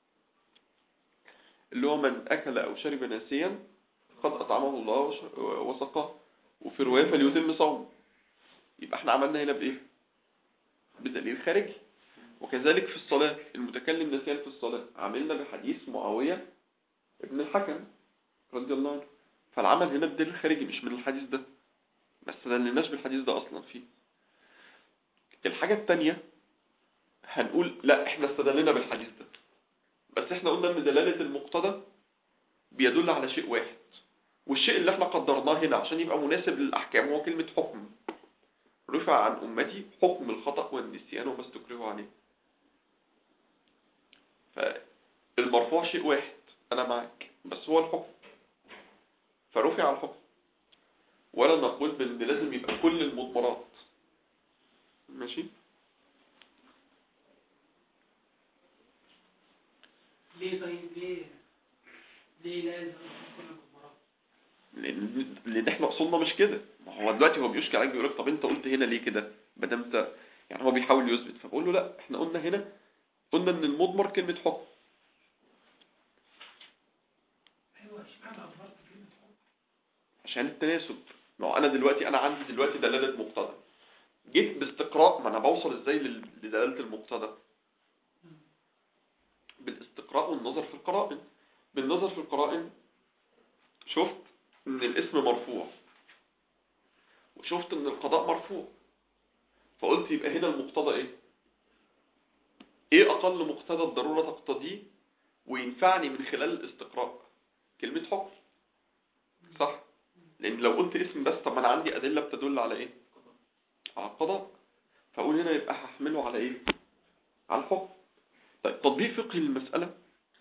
[SPEAKER 1] اللي هو من اكل او شرب ناسيا قد اطعمه الله وش- وسقاه وفي روايه فليتم صومه يبقى احنا عملنا هنا بايه بدليل خارجي وكذلك في الصلاة المتكلم نسيان في الصلاة عملنا بحديث معاوية ابن الحكم رضي الله عنه فالعمل هنا بدليل خارجي مش من الحديث ده ما استدلناش بالحديث ده اصلا فيه الحاجة التانية هنقول لا احنا استدلنا بالحديث ده بس احنا قلنا ان دلالة المقتضى بيدل على شيء واحد والشيء اللي احنا قدرناه هنا عشان يبقى مناسب للأحكام هو كلمة حكم رفع عن أمتي حكم الخطأ والنسيان وما استكرهوا عليه فالمرفوع شيء واحد أنا معك بس هو الحكم فرفع الحكم ولا نقول بأن لازم يبقى كل المضمرات ماشي
[SPEAKER 3] ليه طيب ليه ليه لازم كل المباراة
[SPEAKER 1] لأن لأن احنا أصولنا مش كده ما هو دلوقتي هو بيشكي عليك بيقول لك طب أنت قلت هنا ليه كده ما دام انت يعني هو بيحاول يثبت فبقول له لا احنا قلنا هنا قلنا ان المضمر كلمة حكم
[SPEAKER 3] ايوه اشمعنى اظهرت كلمة حب
[SPEAKER 1] عشان التناسب ما هو انا دلوقتي انا عندي دلوقتي دلالة مقتضى جيت باستقراء ما انا بوصل ازاي لل- لدلالة المقتضى بالاستقراء والنظر في القرائن بالنظر في القرائن شفت ان الاسم مرفوع وشفت ان القضاء مرفوع فقلت يبقى هنا المقتضى ايه ايه اقل مقتضى الضرورة تقتضيه وينفعني من خلال الاستقراء كلمة حكم صح لان لو قلت اسم بس طب ما انا عندي ادلة بتدل على ايه على القضاء فاقول هنا يبقى هحمله على ايه على الحكم طيب تطبيق فقهي للمسألة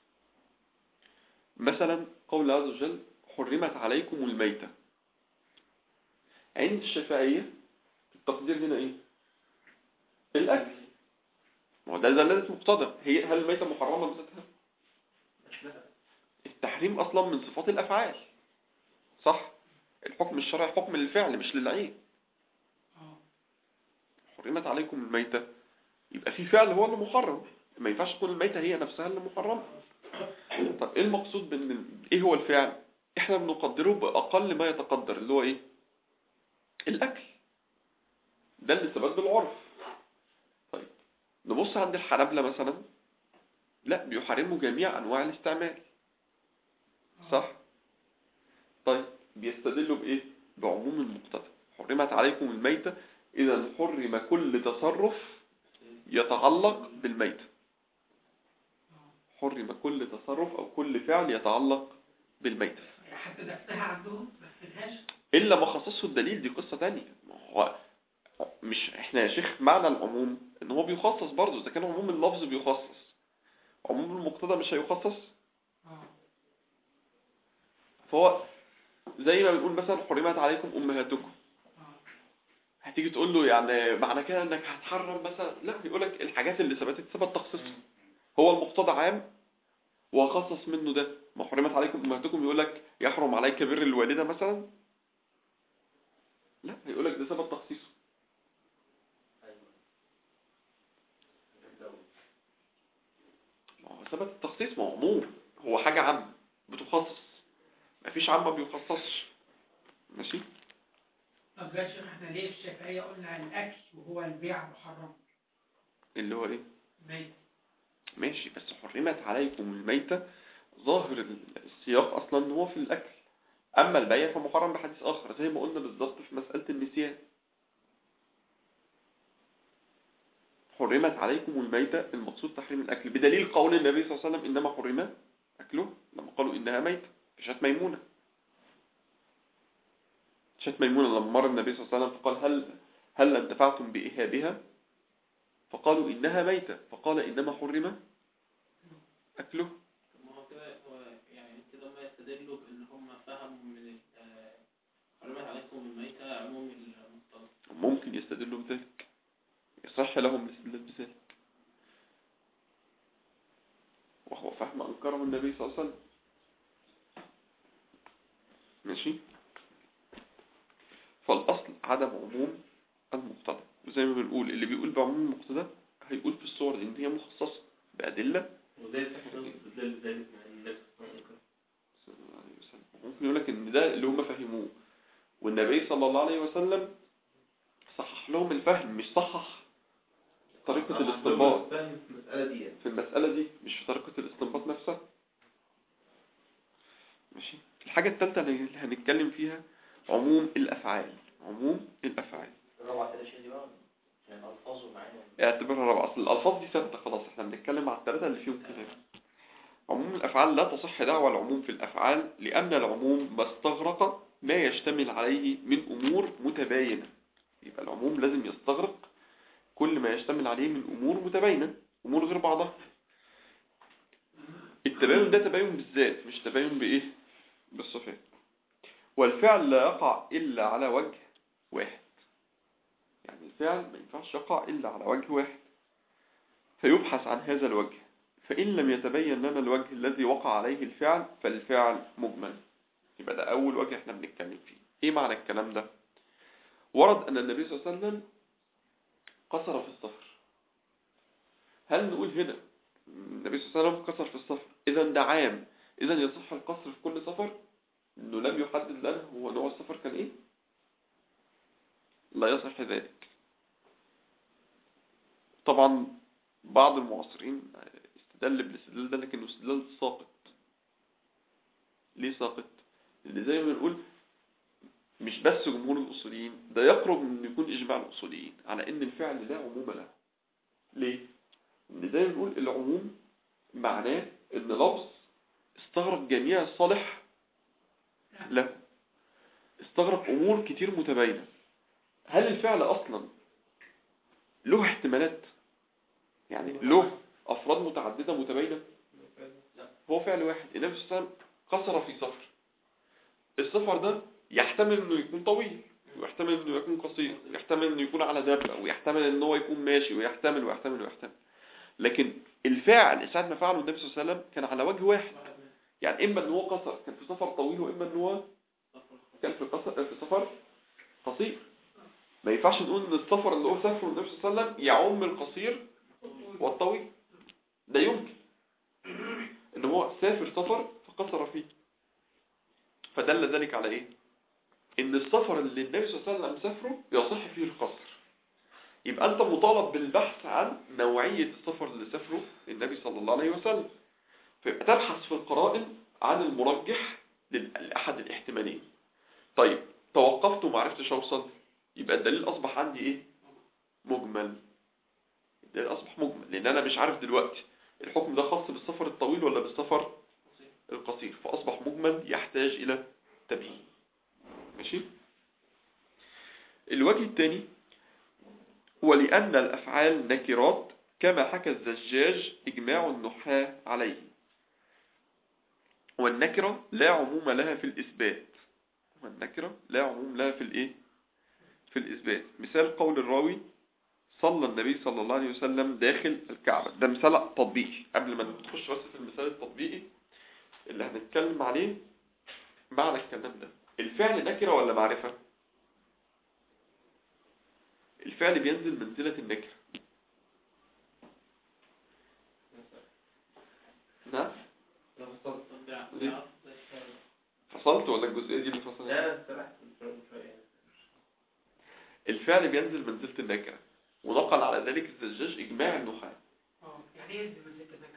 [SPEAKER 1] مثلا قول الله عز وجل حرمت عليكم الميتة عند الشافعية التقدير هنا ايه الاكل ما هو ده دلالة مقتضى هي هل الميتة محرمة بذاتها التحريم اصلا من صفات الافعال صح الحكم الشرعي حكم للفعل مش للعين
[SPEAKER 3] اه
[SPEAKER 1] حرمت عليكم الميتة يبقى في فعل هو اللي محرم ما ينفعش تكون الميتة هي نفسها اللي محرمة طب ايه المقصود بان ايه هو الفعل احنا بنقدره باقل ما يتقدر اللي هو ايه الاكل ده اللي ثبت بالعرف طيب نبص عند الحنابلة مثلا لا بيحرموا جميع انواع الاستعمال صح طيب بيستدلوا بايه بعموم المقتضى حرمت عليكم الميتة اذا حرم كل تصرف يتعلق بالميتة حرم كل تصرف او كل فعل يتعلق بالميتة
[SPEAKER 3] يعني حتى نفسها عندهم ما فيهاش
[SPEAKER 1] الا ما خصصه الدليل دي قصة تانية ما هو مش احنا يا شيخ معنى العموم ان هو بيخصص برضه اذا كان عموم اللفظ بيخصص عموم المقتضى مش هيخصص
[SPEAKER 3] اه
[SPEAKER 1] فهو زي ما بنقول مثلا حرمت عليكم امهاتكم
[SPEAKER 3] اه
[SPEAKER 1] هتيجي تقول له يعني معنى كده انك هتحرم مثلا لا بيقول لك الحاجات اللي ثبتت ثبت تخصيصها هو المقتضى عام وخصص منه ده ما حرمت عليكم امهاتكم يقول لك يحرم عليك بر الوالده مثلا لا يقول لك ده ثبت تخصيصه ما هو ثبت التخصيص ما هو عموم هو حاجة عامة بتخصص ما فيش عام ما بيخصصش ماشي
[SPEAKER 3] طب يا شيخ احنا ليه في الشافعية قلنا الاكل وهو البيع محرم
[SPEAKER 1] اللي هو ايه
[SPEAKER 3] ميت
[SPEAKER 1] ماشي بس حرمت عليكم الميتة ظاهر السياق اصلا ان هو في الاكل اما البيع فمحرم بحديث اخر زي ما قلنا بالظبط في مسألة النسيان حرمت عليكم الميتة المقصود تحريم الاكل بدليل قول النبي صلى الله عليه وسلم انما حرم اكله لما قالوا انها ميتة في شات ميمونة شات ميمونة لما مر النبي صلى الله عليه وسلم فقال هل هل انتفعتم بإهابها فقالوا إنها ميتة فقال إنما حرم أكله
[SPEAKER 2] طب ما هو كده هو يعني كده هم يستدلوا بان هم فهموا من ال- آه، حرمت عليكم الميتة عموم المصطلح
[SPEAKER 1] ممكن يستدلوا بذلك يصح لهم الاستدلال بذلك وهو فهم أنكره النبي صلى الله عليه وسلم ماشي فالأصل عدم عموم المقتضى وزي ما بنقول اللي بيقول بعموم المقتضى هيقول في الصور دي ان هي مخصصة بأدلة
[SPEAKER 4] وزي التحديد استدلال بذلك مع ان الناس أصلاً
[SPEAKER 1] صلى الله عليه وسلم ممكن يقول لك ان ده اللي هم فهموه والنبي صلى الله عليه وسلم صحح لهم الفهم مش صحح طريقة
[SPEAKER 4] أنا
[SPEAKER 1] الاستنباط
[SPEAKER 4] فاهم في المسألة دي يعني.
[SPEAKER 1] في المسألة دي مش في طريقة الاستنباط نفسها ماشي الحاجة الثالثة اللي هنتكلم فيها عموم الأفعال عموم الأفعال
[SPEAKER 5] الرابعة كده شيء دي بقى يعني ألفاظ ومعاني
[SPEAKER 1] اعتبرها رابعة أصل الألفاظ دي ثابتة خلاص احنا بنتكلم على الثلاثة اللي فيهم كلام عموم الأفعال لا تصح دعوى العموم في الأفعال لأن العموم ما استغرق ما يشتمل عليه من أمور متباينة يبقى العموم لازم يستغرق كل ما يشتمل عليه من أمور متباينة أمور غير بعضها التباين ده تباين بالذات مش تباين بإيه بالصفات والفعل لا يقع إلا على وجه واحد يعني الفعل ما ينفعش يقع إلا على وجه واحد فيبحث عن هذا الوجه فإن لم يتبين لنا الوجه الذي وقع عليه الفعل فالفعل مجمل يبقى ده أول وجه احنا بنتكلم فيه إيه معنى الكلام ده ورد أن النبي صلى الله عليه وسلم قصر في السفر هل نقول هنا النبي صلى الله عليه وسلم قصر في السفر إذا ده عام إذا يصح القصر في كل سفر إنه لم يحدد لنا هو نوع السفر كان إيه لا يصح ذلك طبعا بعض المعاصرين استدل بالاستدلال ده لكنه استدلال ساقط ليه ساقط؟ لأن زي ما بنقول مش بس جمهور الأصوليين ده يقرب من إنه يكون إجماع الأصوليين على إن الفعل لا عموم له ليه؟ إن زي ما بنقول العموم معناه إن لفظ استغرق جميع الصالح له استغرق أمور كتير متباينة هل الفعل أصلا له احتمالات يعني له أفراد متعددة متباينة هو فعل واحد النبي صلى الله عليه وسلم قصر في سفر السفر ده يحتمل انه يكون طويل ويحتمل انه يكون قصير ويحتمل انه يكون على دابة ويحتمل انه هو يكون ماشي ويحتمل ويحتمل ويحتمل لكن الفعل ساعة ما فعله النبي صلى الله عليه وسلم كان على وجه واحد يعني اما ان هو قصر كان في سفر طويل واما ان هو كان في قصر في سفر قصير ما ينفعش نقول ان السفر اللي هو سافره النبي صلى الله عليه وسلم يعم القصير والطويل ده يمكن ان هو سافر سفر فقصر فيه فدل ذلك على ايه ان السفر اللي النبي صلى الله عليه وسلم سافره يصح فيه القصر يبقى انت مطالب بالبحث عن نوعية السفر اللي سافره النبي صلى الله عليه وسلم فيبقى تبحث في القرائن عن المرجح لل- لأحد الاحتمالين طيب توقفت وما عرفتش اوصل يبقى الدليل اصبح عندي ايه مجمل الدليل اصبح مجمل لان انا مش عارف دلوقتي الحكم ده خاص بالسفر الطويل ولا بالسفر القصير فاصبح مجمل يحتاج الى تبيين ماشي الوجه الثاني هو لأن الأفعال نكرات كما حكى الزجاج إجماع النحاة عليه والنكرة لا عموم لها في الإثبات والنكرة لا عموم لها في الإيه؟ في الإثبات مثال قول الراوي صلى النبي صلى الله عليه وسلم داخل الكعبة ده مثال تطبيقي قبل ما نخش بس في المثال التطبيقي اللي هنتكلم عليه معنى الكلام ده الفعل نكرة ولا معرفة الفعل بينزل منزلة النكرة نعم
[SPEAKER 4] أنا فصلت.
[SPEAKER 1] ليه؟ فصلت ولا الجزئية دي اللي فصلت
[SPEAKER 4] لا أنا استرحت شوية شوية.
[SPEAKER 1] الفعل بينزل منزلة النكرة ونقل على ذلك الزجاج إجماع النحاة
[SPEAKER 3] اه يعني ايه ينزل منزلة النكرة؟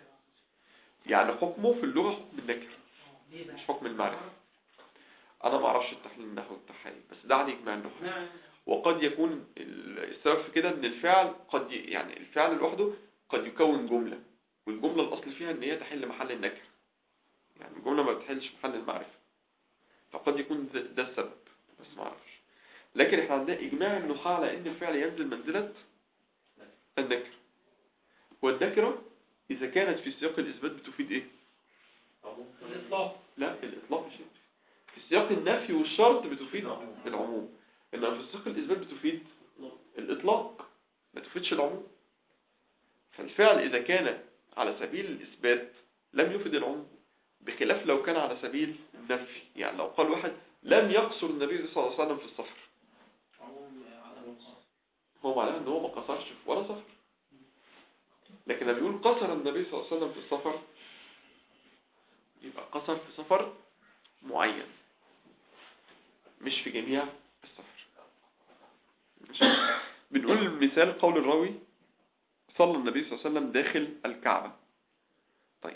[SPEAKER 1] يعني حكمه في اللغة حكم النكرة
[SPEAKER 3] آه، ليه بقى؟
[SPEAKER 1] مش حكم المعرفة انا ما اعرفش التحليل النحوي بتاعها إيه، بس ده على اجماع النحو
[SPEAKER 2] نعم
[SPEAKER 1] وقد يكون ال- السبب في كده ان الفعل قد ي- يعني الفعل لوحده قد يكون جملة والجملة الاصل فيها ان هي تحل محل النكرة يعني الجملة ما بتحلش محل المعرفة فقد يكون ده, ده السبب بس ما اعرفش لكن احنا عندنا اجماع النحاة على ان الفعل ينزل منزلة النكرة والنكرة اذا كانت في سياق الاثبات بتفيد ايه
[SPEAKER 5] عموم
[SPEAKER 3] الإطلاق
[SPEAKER 1] لا الإطلاق مش في سياق النفي والشرط بتفيد العموم إنما في سياق الإثبات بتفيد الإطلاق ما تفيدش العموم فالفعل إذا كان على سبيل الإثبات لم يفيد العموم بخلاف لو كان على سبيل النفي يعني لو قال واحد لم يقصر النبي صلى الله عليه وسلم في السفر
[SPEAKER 2] عموم عدم القصر
[SPEAKER 1] هو معناه ان هو ما قصرش في ولا سفر لكن لما يقول قصر النبي صلى الله عليه وسلم في السفر يبقى قصر في سفر معين مش في جميع السفر ماشي؟ بنقول مثال قول الراوي صلى النبي صلى الله عليه وسلم داخل الكعبة طيب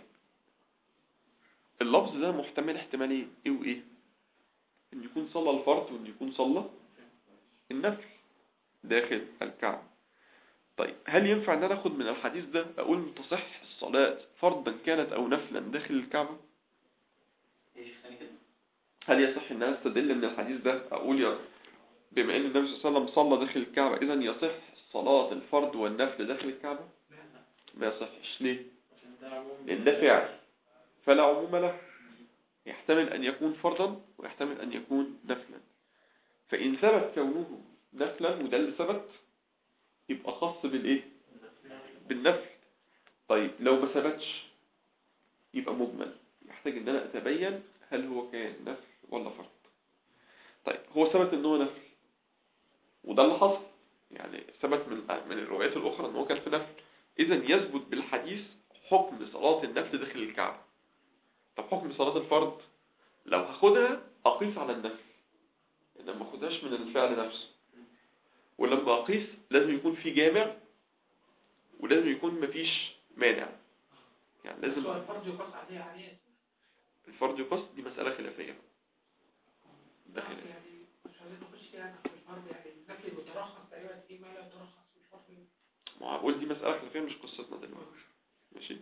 [SPEAKER 1] اللفظ ده محتمل احتمالين ايه وايه ان يكون صلى الفرض وان يكون صلى النفل داخل الكعبة طيب هل ينفع ان انا اخد من الحديث ده اقول تصح الصلاة فرضا كانت او نفلا داخل الكعبة
[SPEAKER 5] ايش ثاني كده
[SPEAKER 1] هل يصح ان انا استدل من الحديث ده اقول يا بما ان النبي صلى الله عليه وسلم صلى داخل الكعبة اذا يصح صلاة الفرض والنفل داخل الكعبة ما يصحش ليه
[SPEAKER 2] عشان ده عموم
[SPEAKER 1] لان ده فعل فلا عموم له يحتمل ان يكون فرضا ويحتمل ان يكون نفلا فان ثبت كونه نفلا وده اللي ثبت يبقى خاص بالايه بالنفل طيب لو ما ثبتش يبقى مجمل يحتاج ان انا اتبين هل هو كان نفل ولا فرض طيب هو ثبت ان هو نفل وده اللي حصل يعني ثبت من من الروايات الاخرى ان هو كان في نفل اذا يثبت بالحديث حكم صلاة النفل داخل الكعبة طب حكم صلاة الفرض لو هاخدها اقيس على النفل انما ما اخدهاش من الفعل نفسه ولما اقيس لازم يكون في جامع ولازم يكون مفيش مانع يعني
[SPEAKER 3] لازم
[SPEAKER 1] لازم
[SPEAKER 3] الفرد يقص عليه عليه
[SPEAKER 1] الفرض يقص دي مسألة خلافية ده خلاف.
[SPEAKER 3] يعني مش عايزين نخش فيها في الفرد يعني النفي بيترخص تقريبا في ما لا يترخص في الفرد
[SPEAKER 1] ما هو بقول دي مسألة خلافية مش قصتنا دلوقتي ماشي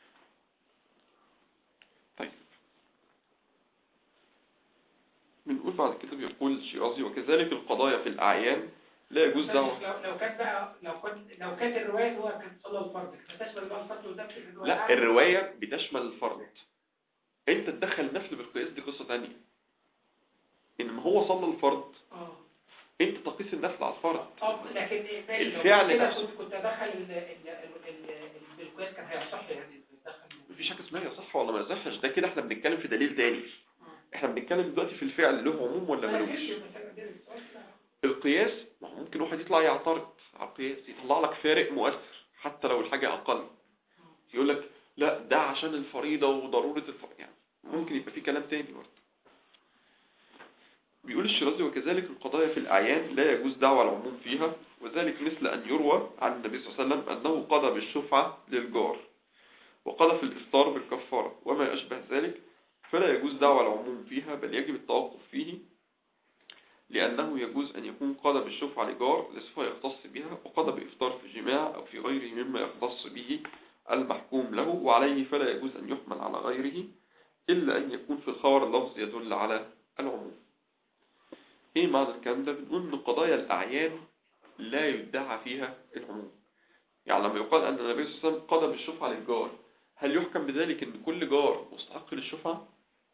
[SPEAKER 1] طيب بنقول بعد كده بيقول الشيرازي وكذلك القضايا في الأعيان لا يجوز دعوة
[SPEAKER 3] لو لو كانت بقى لو كانت لو كانت الروايه اللي هو كان صلى الفرد كانت تشمل بقى الفرد والنفي اللي هو
[SPEAKER 1] لا
[SPEAKER 3] قاعد-
[SPEAKER 1] الرواية بتشمل الفرد انت تدخل نفل بالقياس دي قصة تانية انما هو صلى الفرد
[SPEAKER 3] اه
[SPEAKER 1] انت تقيس النفل على الفرد
[SPEAKER 3] اه لكن إيه، ماشي، لو
[SPEAKER 1] الفعل
[SPEAKER 3] كده
[SPEAKER 1] نفسه.
[SPEAKER 3] كنت كنت ادخل ال- ال- ال- ال- بالقياس كان هيصح يعني تدخل
[SPEAKER 1] مفيش حاجة اسمها يصح ولا ما يصحش ده كده احنا بنتكلم في دليل تاني
[SPEAKER 3] آه.
[SPEAKER 1] احنا بنتكلم دلوقتي في الفعل له عموم ولا
[SPEAKER 3] أنا
[SPEAKER 1] ملوش
[SPEAKER 3] ماشي، بس أنا بدير السؤال كده.
[SPEAKER 1] القياس ما هو ممكن واحد يطلع يعترض على القياس يطلع لك فارق مؤثر حتى لو الحاجة أقل يقول لك لا ده عشان الفريضة وضرورة الفريضة يعني ممكن يبقى في كلام تاني برضه بيقول الشيرازي وكذلك القضايا في الأعيان لا يجوز دعوى العموم فيها وذلك مثل أن يروى عن النبي صلى الله عليه وسلم أنه قضى بالشفعة للجار وقضى في الإفطار بالكفارة وما أشبه ذلك فلا يجوز دعوى العموم فيها بل يجب التوقف فيه لأنه يجوز أن يكون قضى بالشفعة لجار لصفة يختص بها وقضى بإفطار في جماع أو في غيره مما يختص به المحكوم له وعليه فلا يجوز أن يحمل على غيره إلا أن يكون في الخبر لفظ يدل على العموم إيه معنى الكلام ده؟ بنقول إن قضايا الأعيان لا يدعى فيها العموم يعني لما يقال أن النبي صلى الله عليه وسلم قضى بالشفعة للجار هل يحكم بذلك أن كل جار مستحق للشفعة؟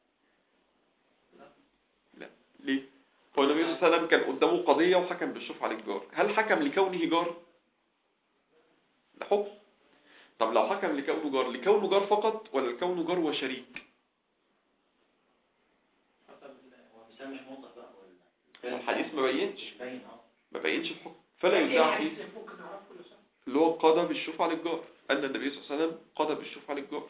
[SPEAKER 1] لا ليه؟ هو النبي صلى الله عليه وسلم كان قدامه قضية وحكم بالشفعة للجار هل حكم لكونه جار؟ ده حكم طب لو حكم لكونه جار لكونه جار فقط ولا لكونه جار وشريك
[SPEAKER 2] حسب ال-
[SPEAKER 5] هو مثال مش موضح بقى ولا
[SPEAKER 1] الحديث ما بينش
[SPEAKER 5] مش باين اه
[SPEAKER 1] ما بينش الحكم فلا
[SPEAKER 3] إيه
[SPEAKER 1] يدعى فيه
[SPEAKER 3] الحديث اللي ممكن نعرفه يا شيخ؟
[SPEAKER 1] اللي هو قضى بالشفعة للجار أن النبي صلى الله عليه وسلم قضى بالشفعة للجار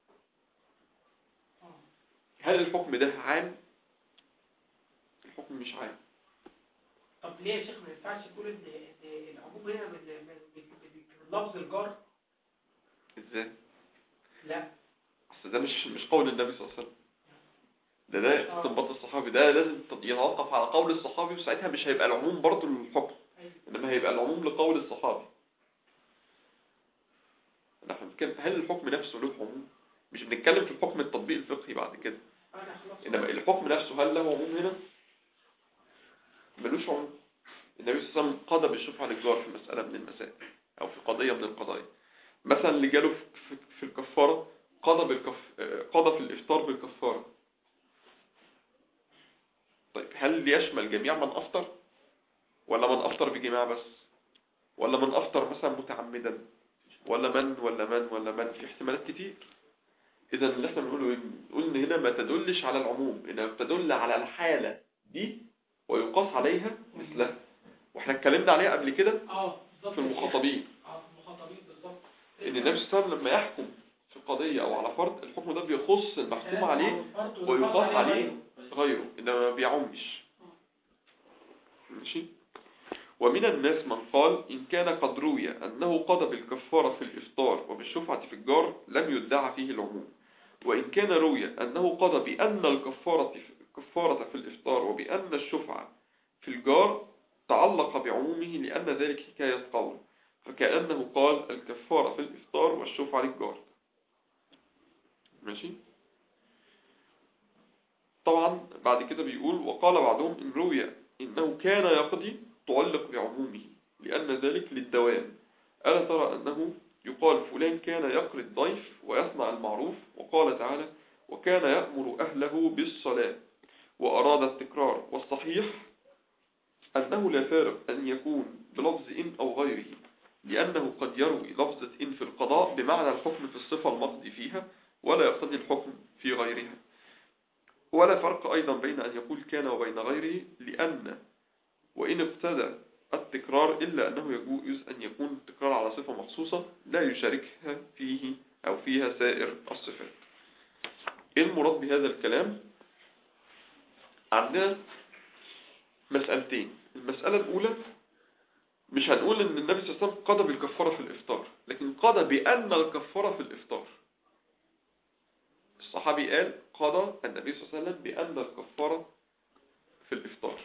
[SPEAKER 3] آه.
[SPEAKER 1] هل الحكم ده عام؟ الحكم مش عام
[SPEAKER 3] طب ليه يا شيخ ما ينفعش تقول ان إن العموم هنا من من- من- من لفظ الجار
[SPEAKER 1] ازاي؟
[SPEAKER 3] لا
[SPEAKER 1] أصل ده مش مش قول النبي صلى الله عليه وسلم ده ده استنباط الصحابي ده لازم يتوقف على قول الصحابي وساعتها مش هيبقى العموم برضه للحكم انما هيبقى العموم لقول الصحابي نحن بنتكلم هل الحكم نفسه له عموم مش بنتكلم في الحكم التطبيق الفقهي بعد كده
[SPEAKER 3] انا خلاص
[SPEAKER 1] انما الحكم نفسه هل له عموم هنا ملوش عموم النبي صلى الله عليه وسلم قضى بالشفعة للجار في مسألة من المسائل او في قضية من القضايا مثلا اللي جاله في- في- في الكفارة قضى بالكف آه، قضى في الافطار بالكفارة طيب هل يشمل جميع من افطر ولا من افطر بجماع بس ولا من افطر مثلا متعمدا ولا من ولا من ولا من في احتمالات كتير اذا اللي احنا بنقوله ايه بنقول ان هنا ما تدلش على العموم انها بتدل على الحالة دي ويقاس عليها مثلها واحنا اتكلمنا عليها قبل كده
[SPEAKER 3] اه بالظبط
[SPEAKER 1] في المخاطبين
[SPEAKER 3] اه المخاطبين بالظبط
[SPEAKER 1] ان النبي صلى الله عليه وسلم لما يحكم في قضية او على فرد الحكم ده بيخص المحكوم عليه ويقاس عليه غيره انما ما بيعمش ماشي ومن الناس من قال إن كان قد روي أنه قضى بالكفارة في الإفطار وبالشفعة في الجار لم يدعى فيه العموم وإن كان روي أنه قضى بأن الكفارة في, الكفارة في الإفطار وبأن الشفعة في الجار تعلق بعمومه لأن ذلك حكاية قول فكأنه قال الكفارة في الإفطار والشفعة للجار ماشي طبعا بعد كده بيقول وقال بعضهم إن روي إنه كان يقضي تعلق بعمومه لأن ذلك للدوام ألا ترى أنه يقال فلان كان يقري الضيف ويصنع المعروف وقال تعالى وكان يأمر أهله بالصلاة وأراد التكرار والصحيح أنه لا فارق أن يكون بلفظ إن أو غيره لأنه قد يروي لفظة إن في القضاء بمعنى الحكم في الصفة المقضي فيها ولا يقتضي الحكم في غيرها ولا فرق أيضا بين أن يقول كان وبين غيره لأن وإن ابتدى التكرار إلا أنه يجوز أن يكون التكرار على صفة مخصوصة لا يشاركها فيه أو فيها سائر الصفات إيه المراد بهذا الكلام عندنا مسألتين المسألة الأولى مش هنقول أن النبي صلى الله عليه وسلم قضى بالكفارة في الإفطار لكن قضى بأن الكفارة في الإفطار الصحابي قال قضى النبي صلى الله عليه وسلم بأن الكفارة في الإفطار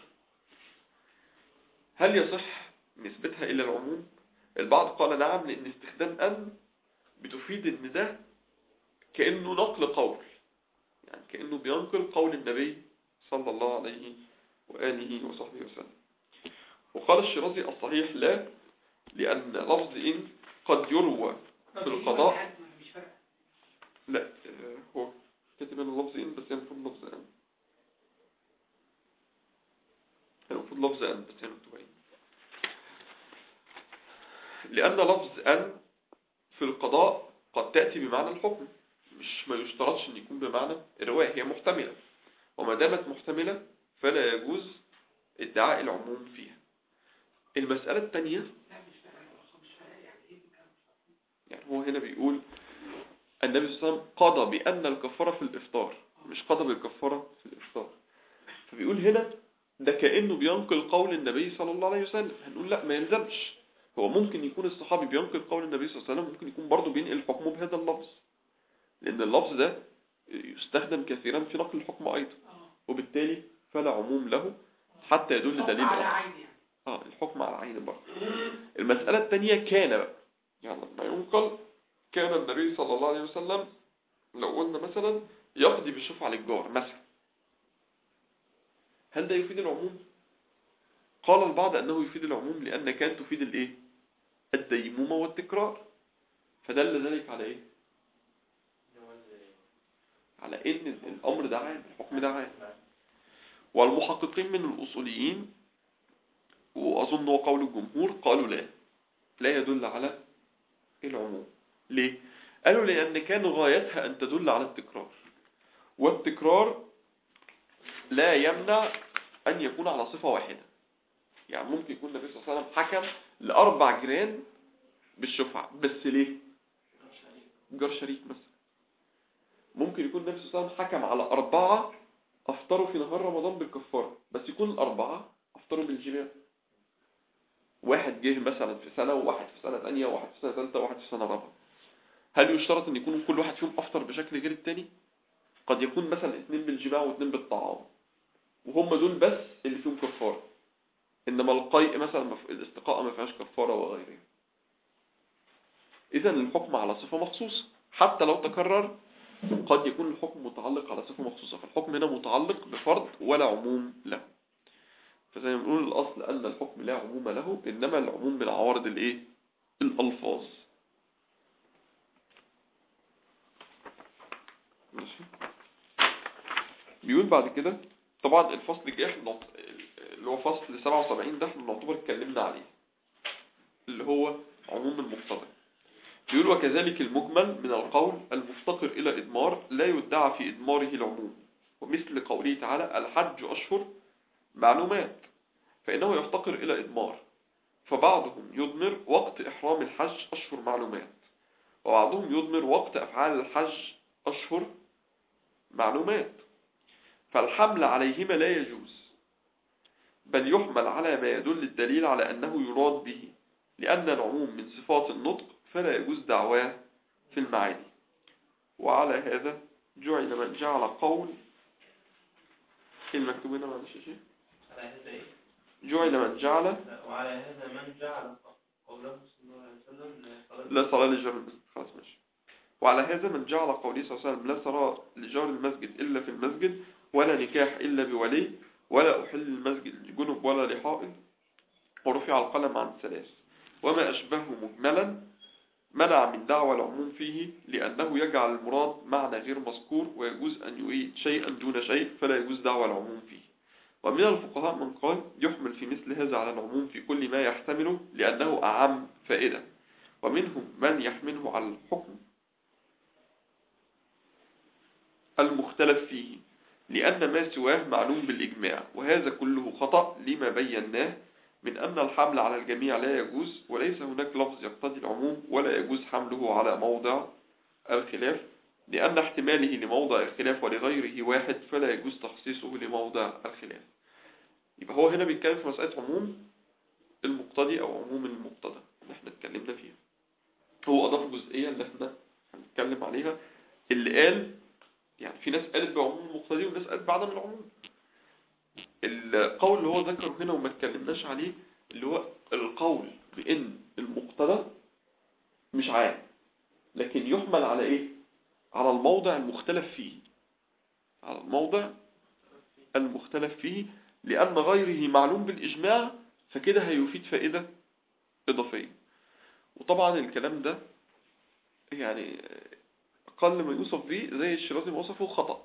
[SPEAKER 1] هل يصح نسبتها إلى العموم البعض قال نعم لأن استخدام أن بتفيد أن ده كأنه نقل قول يعني كأنه بينقل قول النبي صلى الله عليه وآله وصحبه وسلم وقال الشيرازي الصحيح لا لأن لفظ إن قد يروى في القضاء
[SPEAKER 3] مش فارقه
[SPEAKER 1] لا آه، هو كاتب هنا لفظ إن بس هي المفروض لفظ أن هي المفروض لفظ أن بس هي مكتوبة إن لأن لفظ أن في القضاء قد تأتي بمعنى الحكم مش ما يشترطش أن يكون بمعنى الرواية هي محتملة وما دامت محتملة فلا يجوز ادعاء العموم فيها المسألة الثانية
[SPEAKER 3] لا مش فارقه مش فارقه يعني ايه الكلام
[SPEAKER 1] يعني هو هنا بيقول النبي صلى الله عليه وسلم قضى بأن الكفارة في الإفطار مش قضى بالكفارة في الإفطار فبيقول هنا ده كأنه بينقل قول النبي صلى الله عليه وسلم هنقول لا ما يلزمش هو ممكن يكون الصحابي بينقل قول النبي صلى الله عليه وسلم ممكن يكون برضه بينقل حكمه بهذا اللفظ لأن اللفظ ده يستخدم كثيرا في نقل الحكم أيضا
[SPEAKER 3] اه
[SPEAKER 1] وبالتالي فلا عموم له حتى يدل
[SPEAKER 3] حكم
[SPEAKER 1] دليل
[SPEAKER 3] على
[SPEAKER 1] آخر
[SPEAKER 3] عين يعني
[SPEAKER 1] اه الحكم على العين برضه المسألة الثانية كان بقى يعني لما ينقل كان النبي صلى الله عليه وسلم لو قلنا مثلا يقضي بالشفعة للجار مثلا هل ده يفيد العموم قال البعض أنه يفيد العموم لأن كان تفيد الإيه الديمومة والتكرار فدل ذلك على إيه على إن الأمر ده عام الحكم ده عام والمحققين من الأصوليين وأظن هو قول الجمهور قالوا لا لا يدل على العموم ليه؟ قالوا لأن كان غايتها أن تدل على التكرار والتكرار لا يمنع أن يكون على صفة واحدة يعني ممكن يكون النبي صلى الله عليه وسلم حكم لأربع جيران بالشفعة بس ليه؟ جار شريك مثلا ممكن يكون النبي صلى الله عليه وسلم حكم على أربعة أفطروا في نهار رمضان بالكفارة بس يكون الأربعة أفطروا بالجماع واحد جه مثلا في سنة وواحد في سنة ثانية وواحد في سنة ثالثة وواحد في سنة رابعة هل يشترط ان يكون كل واحد فيهم افطر بشكل غير التاني قد يكون مثلا اثنين بالجماع واثنين بالطعام وهم دول بس اللي فيهم كفارة انما القيء مثلا مف- الاستقاء ما فيهاش كفارة وغيره اذا الحكم على صفة مخصوصة حتى لو تكرر قد يكون الحكم متعلق على صفة مخصوصة فالحكم هنا متعلق بفرد ولا عموم له فزي ما بنقول الأصل أن الحكم لا عموم له إنما العموم من عوارض الإيه؟ الألفاظ ماشي بيقول بعد كده طبعا الفصل الجاي احنا نعت- اللي هو فصل 77 ده احنا نعتبر اتكلمنا عليه اللي هو عموم المقتضى بيقول وكذلك المجمل من القول المفتقر إلى إدمار لا يدعى في إدماره العموم ومثل قوله تعالى الحج أشهر معلومات فإنه يفتقر إلى إدمار فبعضهم يضمر وقت إحرام الحج أشهر معلومات وبعضهم يضمر وقت أفعال الحج أشهر معلومات فالحمل عليهما لا يجوز بل يحمل على ما يدل الدليل على أنه يراد به لأن العموم من صفات النطق فلا يجوز دعواه في المعاني وعلى هذا جعل من جعل قول المكتوب هنا معلش يا شيخ
[SPEAKER 4] على هذا إيه؟
[SPEAKER 1] جعل من جعل
[SPEAKER 4] لا، وعلى هذا من جعل قوله صلى الله عليه وسلم لا صلاة
[SPEAKER 1] لا صلاة لجار المسجد خلاص ماشي وعلى هذا من جعل قوله صلى الله عليه وسلم لا صلاة لجار المسجد إلا في المسجد ولا نكاح إلا بولي ولا أحل المسجد لجنب ولا لحائض ورفع القلم عن ثلاث وما أشبهه مجملا منع من دعوى العموم فيه لأنه يجعل المراد معنى غير مذكور ويجوز أن يؤيد شيئا دون شيء فلا يجوز دعوى العموم فيه ومن الفقهاء من قال يحمل في مثل هذا على العموم في كل ما يحتمله لأنه أعم فائدة ومنهم من يحمله على الحكم المختلف فيه لأن ما سواه معلوم بالإجماع وهذا كله خطأ لما بيناه من أن الحمل على الجميع لا يجوز وليس هناك لفظ يقتضي العموم ولا يجوز حمله على موضع الخلاف لأن احتماله لموضع الخلاف ولغيره واحد فلا يجوز تخصيصه لموضع الخلاف يبقى هو هنا بيتكلم في مسألة عموم المقتضي أو عموم المقتضى اللي احنا اتكلمنا فيها هو أضاف جزئية اللي احنا هنتكلم عليها اللي قال يعني في ناس قالت بعموم المقتضي وناس قالت بعدم العموم القول اللي هو ذكره هنا وما اتكلمناش عليه اللي هو القول بأن المقتضى مش عام لكن يحمل على ايه على الموضع المختلف فيه على الموضع المختلف فيه لأن غيره معلوم بالإجماع فكده هيفيد فائدة إضافية وطبعا الكلام ده يعني أقل ما يوصف به زي الشرازي ما وصفه خطأ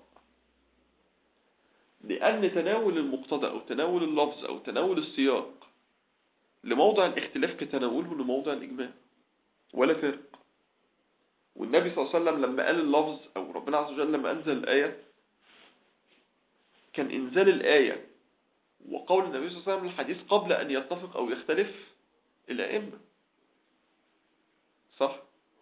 [SPEAKER 1] لأن تناول المقتضى أو تناول اللفظ أو تناول السياق لموضع الاختلاف كتناوله لموضع الإجماع ولا فرق والنبي صلى الله عليه وسلم لما قال اللفظ أو ربنا عز وجل لما أنزل الآية كان إنزال الآية وقول النبي صلى الله عليه وسلم الحديث قبل أن يتفق أو يختلف الأئمة صح؟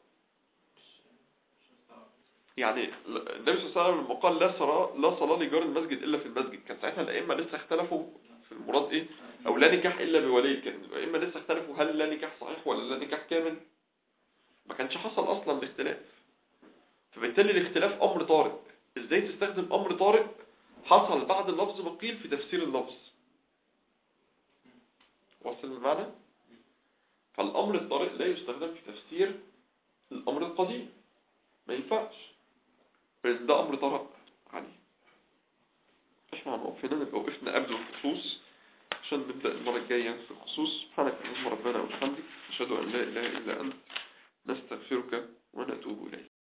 [SPEAKER 1] يعني النبي صلى الله عليه وسلم لما قال لا صلاة لا صلاة لجار المسجد إلا في المسجد كان ساعتها الأئمة لسه اختلفوا في المراد إيه أو لا نكاح إلا بولي كان الأئمة لسه اختلفوا هل لا نكاح صحيح ولا لا نكاح كامل ما كانش حصل أصلا الاختلاف فبالتالي الاختلاف أمر طارئ إزاي تستخدم أمر طارئ حصل بعد اللفظ مقيل في تفسير اللفظ وصل المعنى فالأمر الطارئ لا يستخدم في تفسير الأمر القديم ما ينفعش بس ده أمر طارئ عليه احنا هنقف هنا نبقى وقفنا قبل الخصوص عشان نبدأ المرة الجاية في الخصوص سبحانك اللهم ربنا وبحمدك أشهد أن لا إله إلا أنت نستغفرك ونتوب إليك